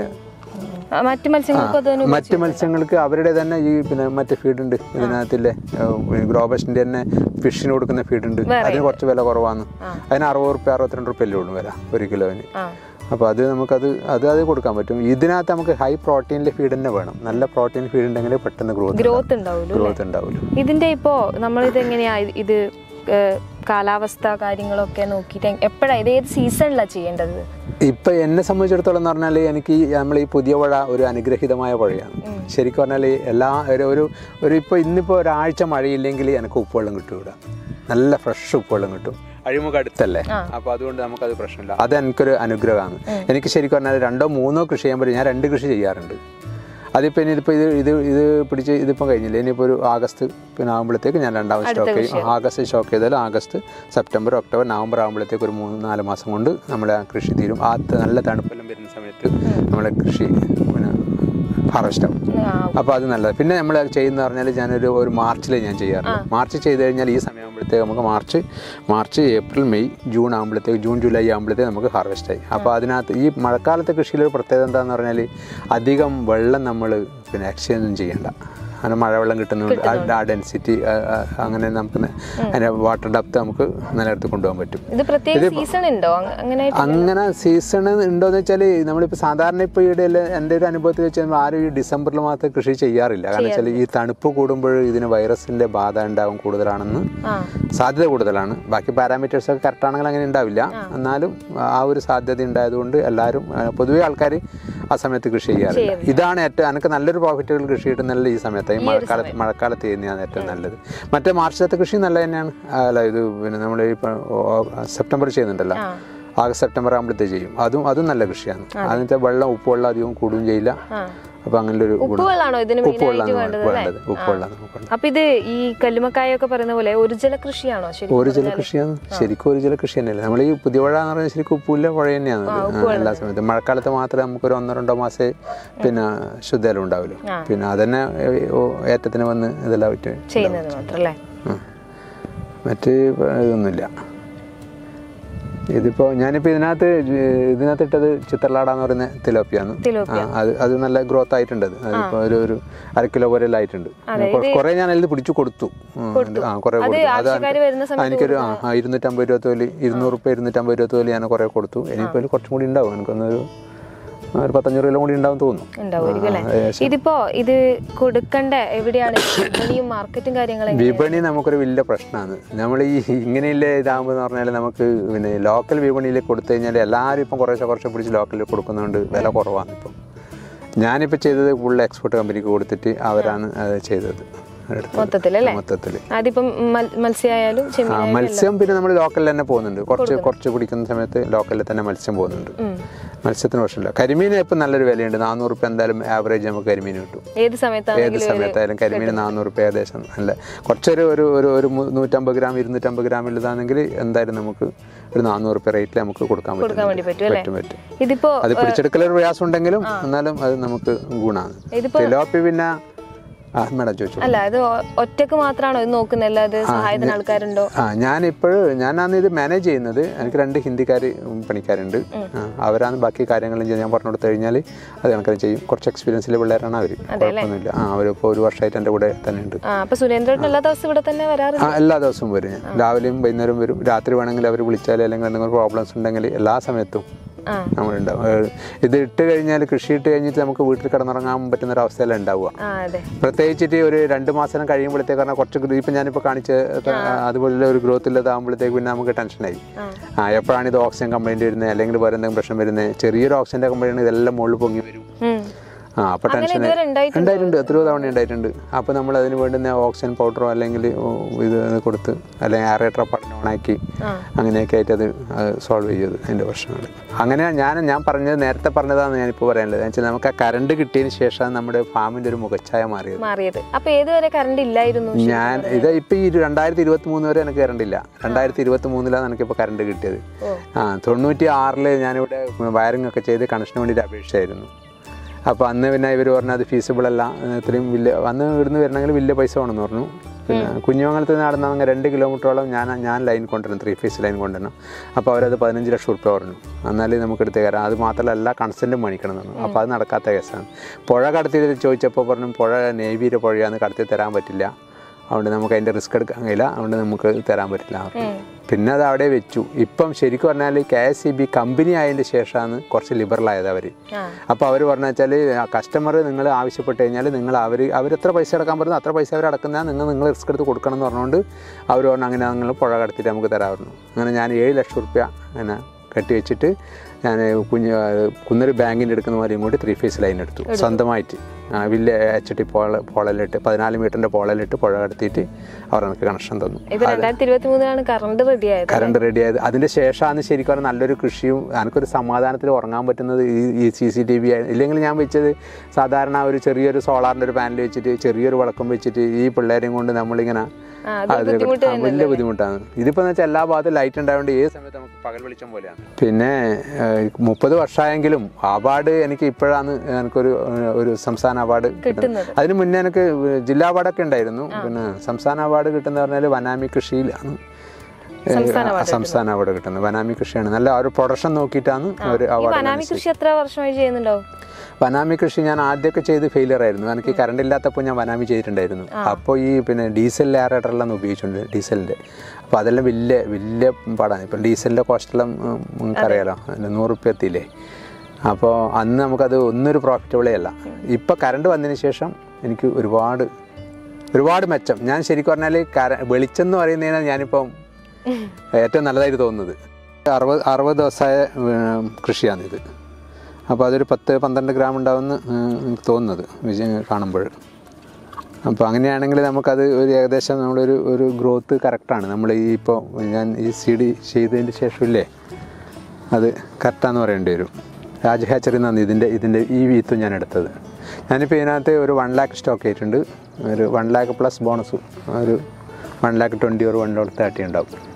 ആ, മറ്റു മത്സ്യങ്ങൾക്ക് അത് മറ്റ് മത്സ്യങ്ങൾക്ക് അവരുടെ തന്നെ ഈ പിന്നെ മറ്റ് ഫീഡുണ്ട് ഇതിനകത്തില്ലേ ഗ്രോ ബെസ്റ്റിൻ്റെ തന്നെ ഫിഷിന് കൊടുക്കുന്ന ഫീഡുണ്ട് അതിന് കുറച്ച് വില കുറവാണ് അതിന് അറുപത് റുപ്യ അറുപത്തിരണ്ട് റുപ്യ അല്ലേ ഉള്ളൂ വില ഒരു കിലോന് ആ അപ്പോൾ അത് നമുക്കത് അത് അത് കൊടുക്കാൻ പറ്റും ഇതിനകത്ത് നമുക്ക് ഹൈ പ്രോട്ടീനിലെ ഫീഡ് തന്നെ വേണം നല്ല പ്രോട്ടീൻ ഫീഡ് ഉണ്ടെങ്കിൽ പെട്ടെന്ന് ഗ്രോത്ത് ഗ്രോത്ത് ഉണ്ടാവുമല്ലോ ഗ്രോത്ത് ഉണ്ടാവില്ല ഇതിന്റെ ഇപ്പോ നമ്മളിത് എങ്ങനെയാ ഇത് ഇത് ഏഹ്, കാലാവസ്ഥ കാര്യങ്ങളൊക്കെ നോക്കിയിട്ട് എപ്പോഴാ ഇത് ഏത് സീസണിലാണ് ചെയ്യേണ്ടത് ഇപ്പൊ എന്നെ സംബന്ധിച്ചിടത്തോളം എന്ന് പറഞ്ഞാൽ എനിക്ക് ഈ നമ്മൾ ഈ പുതിയ പുഴ ഒരു അനുഗ്രഹീതമായ പുഴയാണ് ശരിക്കും പറഞ്ഞാൽ എല്ലാ ഒരു ഒരു ഒരു ഇപ്പോൾ ഇന്നിപ്പോൾ ഒരാഴ്ച മഴയില്ലെങ്കിൽ എനിക്ക് ഉപ്പുവെള്ളം കിട്ടും ഇവിടെ നല്ല ഫ്രഷ് ഉപ്പുവെള്ളം കിട്ടും അഴിമുഖ അടുത്തല്ലേ അപ്പോൾ അതുകൊണ്ട് നമുക്കത് പ്രശ്നമില്ല അത് എനിക്കൊരു അനുഗ്രഹമാണ് എനിക്ക് ശരിക്കും പറഞ്ഞാൽ രണ്ടോ മൂന്നോ കൃഷി ചെയ്യാൻ പറ്റും ഞാൻ രണ്ട് കൃഷി ചെയ്യാറുണ്ട് അതിപ്പോൾ ഇനി ഇതിപ്പോൾ ഇത് ഇത് ഇത് പിടിച്ച് ഇതിപ്പം കഴിഞ്ഞില്ല ഇനിയിപ്പോൾ ഒരു ആഗസ്റ്റ് പിന്നെ ആകുമ്പോഴത്തേക്ക് ഞാൻ രണ്ടാമത് സ്റ്റോക്ക് ചെയ്യും ആഗസ്റ്റ് സ്റ്റോക്ക് ചെയ്താൽ ആഗസ്റ്റ് സെപ്റ്റംബർ ഒക്ടോബർ നവംബർ ആകുമ്പോഴത്തേക്ക് ഒരു മൂന്ന് നാല് മാസം കൊണ്ട് നമ്മുടെ ആ കൃഷി തീരും ആ ത- നല്ല തണുപ്പെല്ലാം വരുന്ന സമയത്ത് നമ്മളെ കൃഷി പിന്നെ ഹാർവസ്റ്റ് ആവും ആ, അപ്പോൾ അത് നല്ലത് പിന്നെ നമ്മൾ ചെയ്യുന്ന പറഞ്ഞാൽ ഞാനൊരു ഒരു മാർച്ചിൽ ഞാൻ ചെയ്യാറുണ്ട് മാർച്ച് ചെയ്ത് കഴിഞ്ഞാൽ ഈ സമയമാകുമ്പോഴത്തേക്ക് നമുക്ക് March March April May June ആകുമ്പോഴത്തേക്ക് ജൂൺ ജൂലൈ ആകുമ്പോഴത്തേക്ക് നമുക്ക് ഹാർവെസ്റ്റ് ആയി അപ്പോൾ അതിനകത്ത് ഈ മഴക്കാലത്തെ കൃഷിയിലൊരു പ്രത്യേകത എന്താണെന്ന് പറഞ്ഞാൽ അധികം വെള്ളം നമ്മൾ പിന്നെ എക്സ്ചേഞ്ച് ഒന്നും ചെയ്യണ്ട അങ്ങനെ മഴവെള്ളം കിട്ടുന്നുണ്ട് ആ- ആ ഡെൻസിറ്റി അങ്ങനെ നമുക്ക് ന- അതിൻ്റെ വാട്ടർ ഡെപ്ത് നമുക്ക് നിലനിർത്തി കൊണ്ടുപോകാൻ പറ്റും ഇത് പ്രത്യേക സീസൺ ഉണ്ടോ അങ്ങ- അങ്ങനെ അങ്ങനെ സീസൺ ഉണ്ടോന്ന് വെച്ചാൽ നമ്മളിപ്പോൾ സാധാരണ ഇപ്പോൾ ഇവിടെ എൻ്റെ ഒരു അനുഭവത്തിൽ വെച്ച് നമ്മൾ ആരും ഈ ഡിസംബറിൽ മാത്രം കൃഷി ചെയ്യാറില്ല കാരണം വെച്ചാൽ ഈ തണുപ്പ് കൂടുമ്പോൾ ഇതിന് വൈറസിൻ്റെ ബാധ ഉണ്ടാവും കൂടുതലാണെന്ന് ആ സാധ്യത കൂടുതലാണ് ബാക്കി പാരാമീറ്റേഴ്സ് ഒക്കെ കറക്റ്റ് ആണെങ്കിൽ അങ്ങനെ ഉണ്ടാവില്ല എന്നാലും ആ ഒരു സാധ്യത ഉണ്ടായതുകൊണ്ട് എല്ലാവരും ആ, പൊതുവെ ആൾക്കാർ ആ സമയത്ത് കൃഷി ചെയ്യാറില്ല ഇതാണ് ഏറ്റവും എനിക്ക് നല്ലൊരു പ്രോഫിറ്റുകൾ കൃഷി കിട്ടുന്നില്ല ഈ സമയത്ത് ഈ മഴക്കാലത്ത് മഴക്കാലത്ത് ചെയ്യുന്നതാണ് ഏറ്റവും നല്ലത് മറ്റേ മാർച്ചിലത്തെ കൃഷി നല്ല തന്നെയാണ് അല്ല ഇത് പിന്നെ നമ്മൾ ഇപ്പോൾ സെപ്റ്റംബർ ചെയ്യുന്നുണ്ടല്ലോ ആഗസ്റ്റ് സെപ്റ്റംബർ ആകുമ്പോഴത്തേക്ക് ചെയ്യും അതും അതും നല്ല കൃഷിയാണ് അതിനകത്ത് വെള്ളം ഉപ്പുവെള്ളം അധികം കൂടുകയും ചെയ്യില്ല ആ അപ്പോൾ അങ്ങനെ ഒരു ഗുണം ഉപ്പുവെള്ളാണോ ഇതിന് മെയിൻ ആയിട്ട് ഉപ്പുവെള്ളമാണ് വേണ്ടത് അല്ലേ വേണ്ടത് ഉപ്പുവെള്ളം നമുക്ക് അപ്പൊ ഇത് ഈ കല്ലുമക്കായൊക്കെ പറയുന്ന പോലെ ഒരു ജല കൃഷിയാണോ ശരി ഒരു ജല കൃഷിയാണ് ശരിക്കും ഒരു ജല കൃഷി തന്നെയല്ലേ നമ്മൾ ഈ പുതിയ പുഴ എന്ന് പറഞ്ഞാൽ ശരിക്കും ഉപ്പുമില്ല പുഴ തന്നെയാണ് ഇത്. ആ, എല്ലാ സമയത്തും മഴക്കാലത്ത് മാത്രമേ നമുക്കൊരു ഒന്നോ രണ്ടോ മാസേ പിന്നെ ശുദ്ധജലം ഉണ്ടാവുള്ളൂ പിന്നെ അതന്നെ ഏ, ഓ, ഏറ്റത്തിന് വന്ന് ഇതെല്ലാം വിറ്റ് ചെയ്യുന്നത് മാത്രം അല്ലേ ആ. മറ്റ് ഇതൊന്നുമില്ല ഇതിപ്പോ ഞാനിപ്പോ ഇതിനകത്ത് ഇതിനകത്ത് ഇട്ടത് ചിത്രലാടാന്ന് പറയുന്ന തിലോപ്പിയാണ് തിലോപ്പിയ. ആ, അത് അത് നല്ല ഗ്രോത്ത് ആയിട്ടുണ്ട് അത് അതിപ്പോ ഒരു ഒരു അര കിലോ പോലെ എല്ലാം ആയിട്ടുണ്ട് കുറെ ഞാൻ അതിൽ പിടിച്ചു കൊടുത്തു ഉം, ആ കുറെ കൊടുത്തു അത് ആവശ്യക്കാര് വരുന്ന ആ, എനിക്കൊരു ആ ആ, ഇരുന്നൂറ്റമ്പത് രൂപ തോലി ഇരുന്നൂറ് റുപ്യ ഇരുന്നൂറ്റമ്പത് രൂപ തോലി ഞാൻ കുറെ കൊടുത്തു ഇനിയിപ്പോൾ ഇതിൽ കുറച്ചും കൂടി ഉണ്ടാവും എനിക്കൊന്നൊരു ഒരു പത്തഞ്ഞൂറ് കിലോ കൂടി ഉണ്ടാവും തോന്നുന്നു ഉണ്ടാവുമായിരിക്കും അല്ലേ ആ, ഏകദേശം. ഇതിപ്പോ ഇത് കൊടുക്കണ്ട എവിടെയാണ് വിപണിയും മാർക്കറ്റും കാര്യങ്ങളും വിപണി നമുക്കൊരു വലിയ പ്രശ്നമാണ് നമ്മൾ ഈ ഇങ്ങനെയുള്ള ഇതാകുമ്പോൾ എന്ന് പറഞ്ഞാൽ നമുക്ക് പിന്നെ ലോക്കൽ വിപണിയിൽ കൊടുത്തു കഴിഞ്ഞാൽ എല്ലാവരും ഇപ്പം കുറേശ്ശെ കുറച്ച് പിടിച്ച് ലോക്കലിൽ കൊടുക്കുന്നതുകൊണ്ട് വില കുറവാണ് ഇപ്പം ഞാനിപ്പോൾ ചെയ്തത് ഫുൾ എക്സ്പോർട്ട് കമ്പനിക്ക് കൊടുത്തിട്ട് അവരാണ് അത് ചെയ്തത് എടുത്തത്. മൊത്തത്തിലല്ലേ മൊത്തത്തിൽ അതിപ്പം മൽ- മത്സ്യമായാലും ആ ചെമ്മീൻ മത്സ്യം പിന്നെ നമ്മൾ ലോക്കലിൽ തന്നെ പോകുന്നുണ്ട് കുറച്ച് കുറച്ച് കുടിക്കുന്ന സമയത്ത് ലോക്കലിൽ തന്നെ മത്സ്യം പോകുന്നുണ്ട് മത്സ്യത്തിന് പ്രശ്നമില്ല കരിമീൻ ഇപ്പം നല്ലൊരു വിലയുണ്ട് നാനൂറ് റുപ്യ എന്തായാലും ആവറേജ് നമുക്ക് കരിമീൻ കിട്ടും ഏത് സമയത്താണെങ്കിലും ഏത് സമയത്തായാലും കരിമീൻ നാനൂറ് റുപ്യ ഏകദേശം അല്ല കുറച്ചൊരു ഒരു ഒരു ഒരു മു- നൂറ്റമ്പത് ഗ്രാം ഇരുന്നൂറ്റമ്പത് ഗ്രാമിലതാണെങ്കിൽ എന്തായാലും നമുക്ക് ഒരു നാനൂറ് റുപ്യ റേറ്റിൽ നമുക്ക് കൊടുക്കാൻ കൊടുക്കാൻ വേണ്ടി പറ്റും പറ്റും അല്ലേ പറ്റും പറ്റും ഇതിപ്പോ അത് പിടിച്ചെടുക്കൽ ഒരു പ്രയാസം ഉണ്ടെങ്കിലും എന്നാലും അത് നമുക്ക് ഗുണമാണ് ഇതിപ്പോ തിലോപ്പി പിന്നെ ആ മേഡം ചോദിച്ചു അല്ല ഇത് ഒ- ഒറ്റക്ക് മാത്രമാണോ ഇത് നോക്കുന്നത് അല്ലാതെ സഹായത്തിന് ആൾക്കാരുണ്ടോ ആ ഞാനിപ്പോൾ ഞാനാണ് ഇത് മാനേജ് ചെയ്യുന്നത് എനിക്ക് രണ്ട് ഹിന്ദിക്കാർ പണിക്കാരുണ്ട് ആ, അവരാണ് ബാക്കി കാര്യങ്ങളും ചെയ്യുന്നത് ഞാൻ പറഞ്ഞു കൊടുത്തു കഴിഞ്ഞാൽ അത് കണക്കിന് ചെയ്യും കുറച്ച് എക്സ്പീരിയൻസിലെ പിള്ളേരാണ് അവർ കുഴപ്പമൊന്നുമില്ല ആ അവരിപ്പോൾ ഒരു വർഷമായിട്ട് എൻ്റെ കൂടെ തന്നെ ഉണ്ട് ആ അപ്പൊ സുരേന്ദ്രൻ എല്ലാ ദിവസവും ഇവിടെ തന്നെ വരാറ് ആ എല്ലാ ദിവസവും വരും ഞാൻ രാവിലെയും വൈകുന്നേരം വരും രാത്രി വേണമെങ്കിൽ അവർ വിളിച്ചാൽ അല്ലെങ്കിൽ എന്തെങ്കിലും പ്രോബ്ലംസ് ഉണ്ടെങ്കിൽ എല്ലാ സമയത്തും ആ നമ്മളുണ്ടാവും ഏഹ് ഇത് ഇട്ട് കഴിഞ്ഞാൽ കൃഷി ഇട്ട് കഴിഞ്ഞിട്ട് നമുക്ക് വീട്ടിൽ കിടന്നുറങ്ങാൻ പറ്റുന്ന ഒരു അവസ്ഥയല്ല ഉണ്ടാവുക ആ അതെ പ്രത്യേകിച്ചിട്ട് ഒരു രണ്ട് മാസം കഴിയുമ്പോഴത്തേക്ക് പറഞ്ഞാൽ കുറച്ച് ഗ്ര- ഇപ്പം ഞാനിപ്പോൾ കാണിച്ച അതുപോലുള്ള ഒരു ഗ്രോത്ത് ഇല്ലാതാകുമ്പോഴത്തേക്ക് പിന്നെ നമുക്ക് ടെൻഷനായി ആ. ആ എപ്പോഴാണ് ഇത് ഓക്സിജൻ കംപ്ലൈൻറ്റ് വരുന്നത് അല്ലെങ്കിൽ വേറെ എന്തെങ്കിലും പ്രശ്നം വരുന്നത് ചെറിയൊരു ഓക്സിജൻ്റെ കംപ്ലൈൻറ്റ് ഇതെല്ലാം മുകളിൽ പൊങ്ങി വരും ഉം. ആ അപ്പോൾ അങ്ങനെ ടെൻഷൻ ഇതുവരെ ഉണ്ടായിട്ടുണ്ടോ? ഉണ്ടായിട്ടുണ്ട് എത്രയോ തവണ ഉണ്ടായിട്ടുണ്ട് അപ്പോൾ നമ്മൾ അതിന് വേണ്ടുന്ന ഓക്സിജൻ പൗഡറോ അല്ലെങ്കിൽ ഓ, ഇത് കൊടുത്ത് അല്ലെങ്കിൽ ആറേറ്റർ പഠനം ഓണാക്കി ആ അങ്ങനെയൊക്കെ ആയിട്ട് അത് സോൾവ് ചെയ്തത് അതിൻ്റെ പ്രശ്നങ്ങൾ അങ്ങനെ ഞാൻ ഞാൻ പറഞ്ഞത് നേരത്തെ പറഞ്ഞതാണ് ഞാനിപ്പോൾ പറയാനുള്ളത് എന്ന് വെച്ചാൽ നമുക്ക് ആ കറണ്ട് കിട്ടിയതിന് ശേഷമാണ് നമ്മുടെ ഫാമിൻ്റെ ഒരു മുഖച്ഛായ മാറിയത് മാറിയത് അപ്പൊ ഏതുവരെ കറണ്ട് ഇല്ലായിരുന്നു ഞാൻ ഇത് ഇപ്പം ഈ രണ്ടായിരത്തി ഇരുപത്തി മൂന്ന് വരെ എനിക്ക് കറണ്ട് ഇല്ല രണ്ടായിരത്തി ഇരുപത്തി മൂന്നിലാണ് എനിക്കിപ്പോൾ കറണ്ട് കിട്ടിയത് ഓ. ആ തൊണ്ണൂറ്റി ആറിൽ ഞാനിവിടെ വയറിംഗ് ഒക്കെ ചെയ്ത് കണക്ഷന് വേണ്ടിയിട്ട് അപേക്ഷിച്ചായിരുന്നു അപ്പോൾ അന്ന് പിന്നെ ഇവർ പറഞ്ഞു അത് ഫീസിബിൾ അല്ല ഇത്രയും വലിയ അന്ന് ഇവിടുന്ന് വരണമെങ്കിൽ വലിയ പൈസ വേണമെന്ന് പറഞ്ഞു പിന്നെ കുഞ്ഞുമംഗലത്ത് നിന്ന് നടന്ന രണ്ട് കിലോമീറ്ററോളം ഞാൻ ഞാൻ ലൈൻ കൊണ്ടുവരണം ത്രീ ഫേസ് ലൈൻ കൊണ്ടുവരണം അപ്പോൾ അവരത് പതിനഞ്ച് ലക്ഷം റുപ്യ പറഞ്ഞു എന്നാലേ നമുക്ക് എടുത്ത് കയറാം അത് മാത്രമല്ല എല്ലാ കൺസെൻറ്റും മേടിക്കണം എന്ന് പറഞ്ഞു അപ്പോൾ അത് നടക്കാത്ത കേസാണ് പുഴ കടത്തി ചോദിച്ചപ്പോൾ പറഞ്ഞു പുഴ നേവിയുടെ പുഴയാന്ന് കടത്തി തരാൻ പറ്റില്ല അതുകൊണ്ട് നമുക്ക് അതിൻ്റെ റിസ്ക് എടുക്കാൻ കഴിയില്ല അതുകൊണ്ട് നമുക്ക് തരാൻ പറ്റില്ല ഉം. പിന്നെ അത് അവിടെ വെച്ചു ഇപ്പം ശരിക്കും പറഞ്ഞാൽ K S C B company ആയതിൻ്റെ ശേഷമാണ് കുറച്ച് ലിബറൽ ആയത് അവർ ആ അപ്പോൾ അവർ പറഞ്ഞു വെച്ചാൽ കസ്റ്റമർ നിങ്ങൾ ആവശ്യപ്പെട്ട് കഴിഞ്ഞാൽ നിങ്ങൾ അവർ അവരെത്ര പൈസ അടക്കാൻ പറ്റുന്നു അത്ര പൈസ അവർ അടക്കുന്ന നിങ്ങൾ നിങ്ങൾ റിസ്ക് എടുത്ത് കൊടുക്കണം എന്ന് പറഞ്ഞുകൊണ്ട് അവർ പറഞ്ഞു അങ്ങനെ നിങ്ങൾ പുഴ കടത്തിയിട്ട് നമുക്ക് തരാമായിരുന്നു അങ്ങനെ ഞാൻ ഏഴ് ലക്ഷം റുപ്യ അങ്ങനെ കെട്ടി വെച്ചിട്ട് ഞാൻ കുഞ്ഞ് കുന്നൊരു ബാങ്കിൻ്റെ എടുക്കുന്ന മാതിരി ഇങ്ങോട്ട് ത്രീ ഫേസ് ലൈൻ എടുത്തു സ്വന്തമായിട്ട് ആ, വലിയ എച്ച് ടി പോള പോളലിട്ട് പതിനാല് മീറ്ററിൻ്റെ പോളലിട്ട് പുഴ കടത്തിയിട്ട് അവർ എനിക്ക് കണക്ഷൻ തന്നു ഇത് രണ്ടായിരത്തി ഇരുപത്തി മൂന്നിലാണ് കറണ്ട് റെഡി ആയത് കറണ്ട് റെഡി ആയത് അതിൻ്റെ ശേഷമാണ് ശരിക്കും പറഞ്ഞാൽ നല്ലൊരു കൃഷിയും എനിക്കൊരു സമാധാനത്തിൽ ഉറങ്ങാൻ പറ്റുന്നത് ഈ ഈ സി സി ടി വി ഇല്ലെങ്കിൽ ഞാൻ വെച്ചത് സാധാരണ ഒരു ചെറിയൊരു സോളാറിൻ്റെ ഒരു പാനൽ വെച്ചിട്ട് ചെറിയൊരു വിളക്കം വെച്ചിട്ട് ഈ പിള്ളേരെയും കൊണ്ട് നമ്മളിങ്ങനെ ആ അത് അതിൽ ബുദ്ധിമുട്ട് ആ, വലിയ ബുദ്ധിമുട്ടാണ് ഇതിപ്പോൾ എന്ന് വെച്ചാൽ എല്ലാ ഭാഗത്തും ലൈറ്റ് ഉണ്ടായതുകൊണ്ട് ഏത് സമയത്ത് നമുക്ക് പകൽ വെളിച്ചം പോലെയാണ് പിന്നെ മുപ്പത് വർഷമായെങ്കിലും അവാർഡ് എനിക്ക് ഇപ്പോഴാണ് എനിക്കൊരു ഏഹ്, ഒരു സംസ്ഥാന അവാർഡ് കിട്ടുന്നത് അതിന് മുന്നേ എനിക്ക് ജില്ലാ അവാർഡൊക്കെ ഉണ്ടായിരുന്നു പിന്നെ സംസ്ഥാന അവാർഡ് കിട്ടുന്ന പറഞ്ഞാൽ വനാമി കൃഷിയിലാണ് ഏഹ്, സംസ്ഥാന ആ, സംസ്ഥാന അവാർഡ് കിട്ടുന്നത് വനാമി കൃഷിയാണ് നല്ല ഒരു പ്രൊഡക്ഷൻ നോക്കിയിട്ടാണ് ഒരു ഈ അവാർഡ് വനാമി കൃഷി എത്ര വർഷമായി ചെയ്യുന്നുണ്ടാവും വനാമി കൃഷി ഞാൻ ആദ്യമൊക്കെ ചെയ്ത് ഫെയിലിയർ ആയിരുന്നു എനിക്ക് കറണ്ട് ഇല്ലാത്തപ്പോൾ ഞാൻ വനാമി ചെയ്തിട്ടുണ്ടായിരുന്നു അപ്പോൾ ഈ പിന്നെ ഡീസൽ ആറേറ്ററെല്ലാം ഉപയോഗിച്ചിട്ടുണ്ട് ഡീസലിൻ്റെ അപ്പോൾ അതെല്ലാം വലിയ വലിയ പാടാണ് ഇപ്പം ഡീസലിൻ്റെ കോസ്റ്റെല്ലാം ഉം, നിങ്ങൾക്കറിയാലോ അതിന് നൂറ് റുപ്യ എത്തിയില്ലേ അപ്പോൾ അന്ന് നമുക്കത് ഒന്നൊരു പ്രോഫിറ്റബിളേ അല്ല ഇപ്പോൾ കറണ്ട് വന്നതിന് ശേഷം എനിക്ക് ഒരുപാട് ഒരുപാട് മെച്ചം ഞാൻ ശരിക്കും പറഞ്ഞാൽ കര വെളിച്ചം എന്ന് പറയുന്നതിനാൽ ഞാനിപ്പം ഏറ്റവും നല്ലതായിട്ട് തോന്നുന്നത് അറുപത് അറുപത് ദിവസമായ ഏർ, കൃഷിയാണിത് അപ്പോൾ അതൊരു പത്ത് പന്ത്രണ്ട് ഗ്രാം ഉണ്ടാവുമെന്ന് ഏർ, എനിക്ക് തോന്നുന്നത് വിജയം കാണുമ്പോൾ അപ്പോൾ അങ്ങനെയാണെങ്കിൽ നമുക്കത് ഒരു ഏകദേശം നമ്മളൊരു ഒരു ഗ്രോത്ത് കറക്റ്റാണ് നമ്മൾ ഈ ഇപ്പോൾ ഞാൻ ഈ സി ഡി ചെയ്തതിന് ശേഷമില്ലേ അത് കറക്റ്റാന്ന് പറയേണ്ടി വരും രാജ് ഹാച്ചറിൽ നിന്നാണ് ഇതിൻ്റെ ഇതിൻ്റെ ഈ വീത്തും ഞാൻ എടുത്തത് ഞാനിപ്പോൾ ഇതിനകത്ത് ഒരു വൺ ലാക്ക് സ്റ്റോക്ക് ആയിട്ടുണ്ട് ഒരു വൺ ലാക്ക് പ്ലസ് ബോണസ് ഒരു വൺ ലാക്ക് ട്വൻറ്റി ഒരു വൺ ലോട്ട് തേർട്ടി ഉണ്ടാവും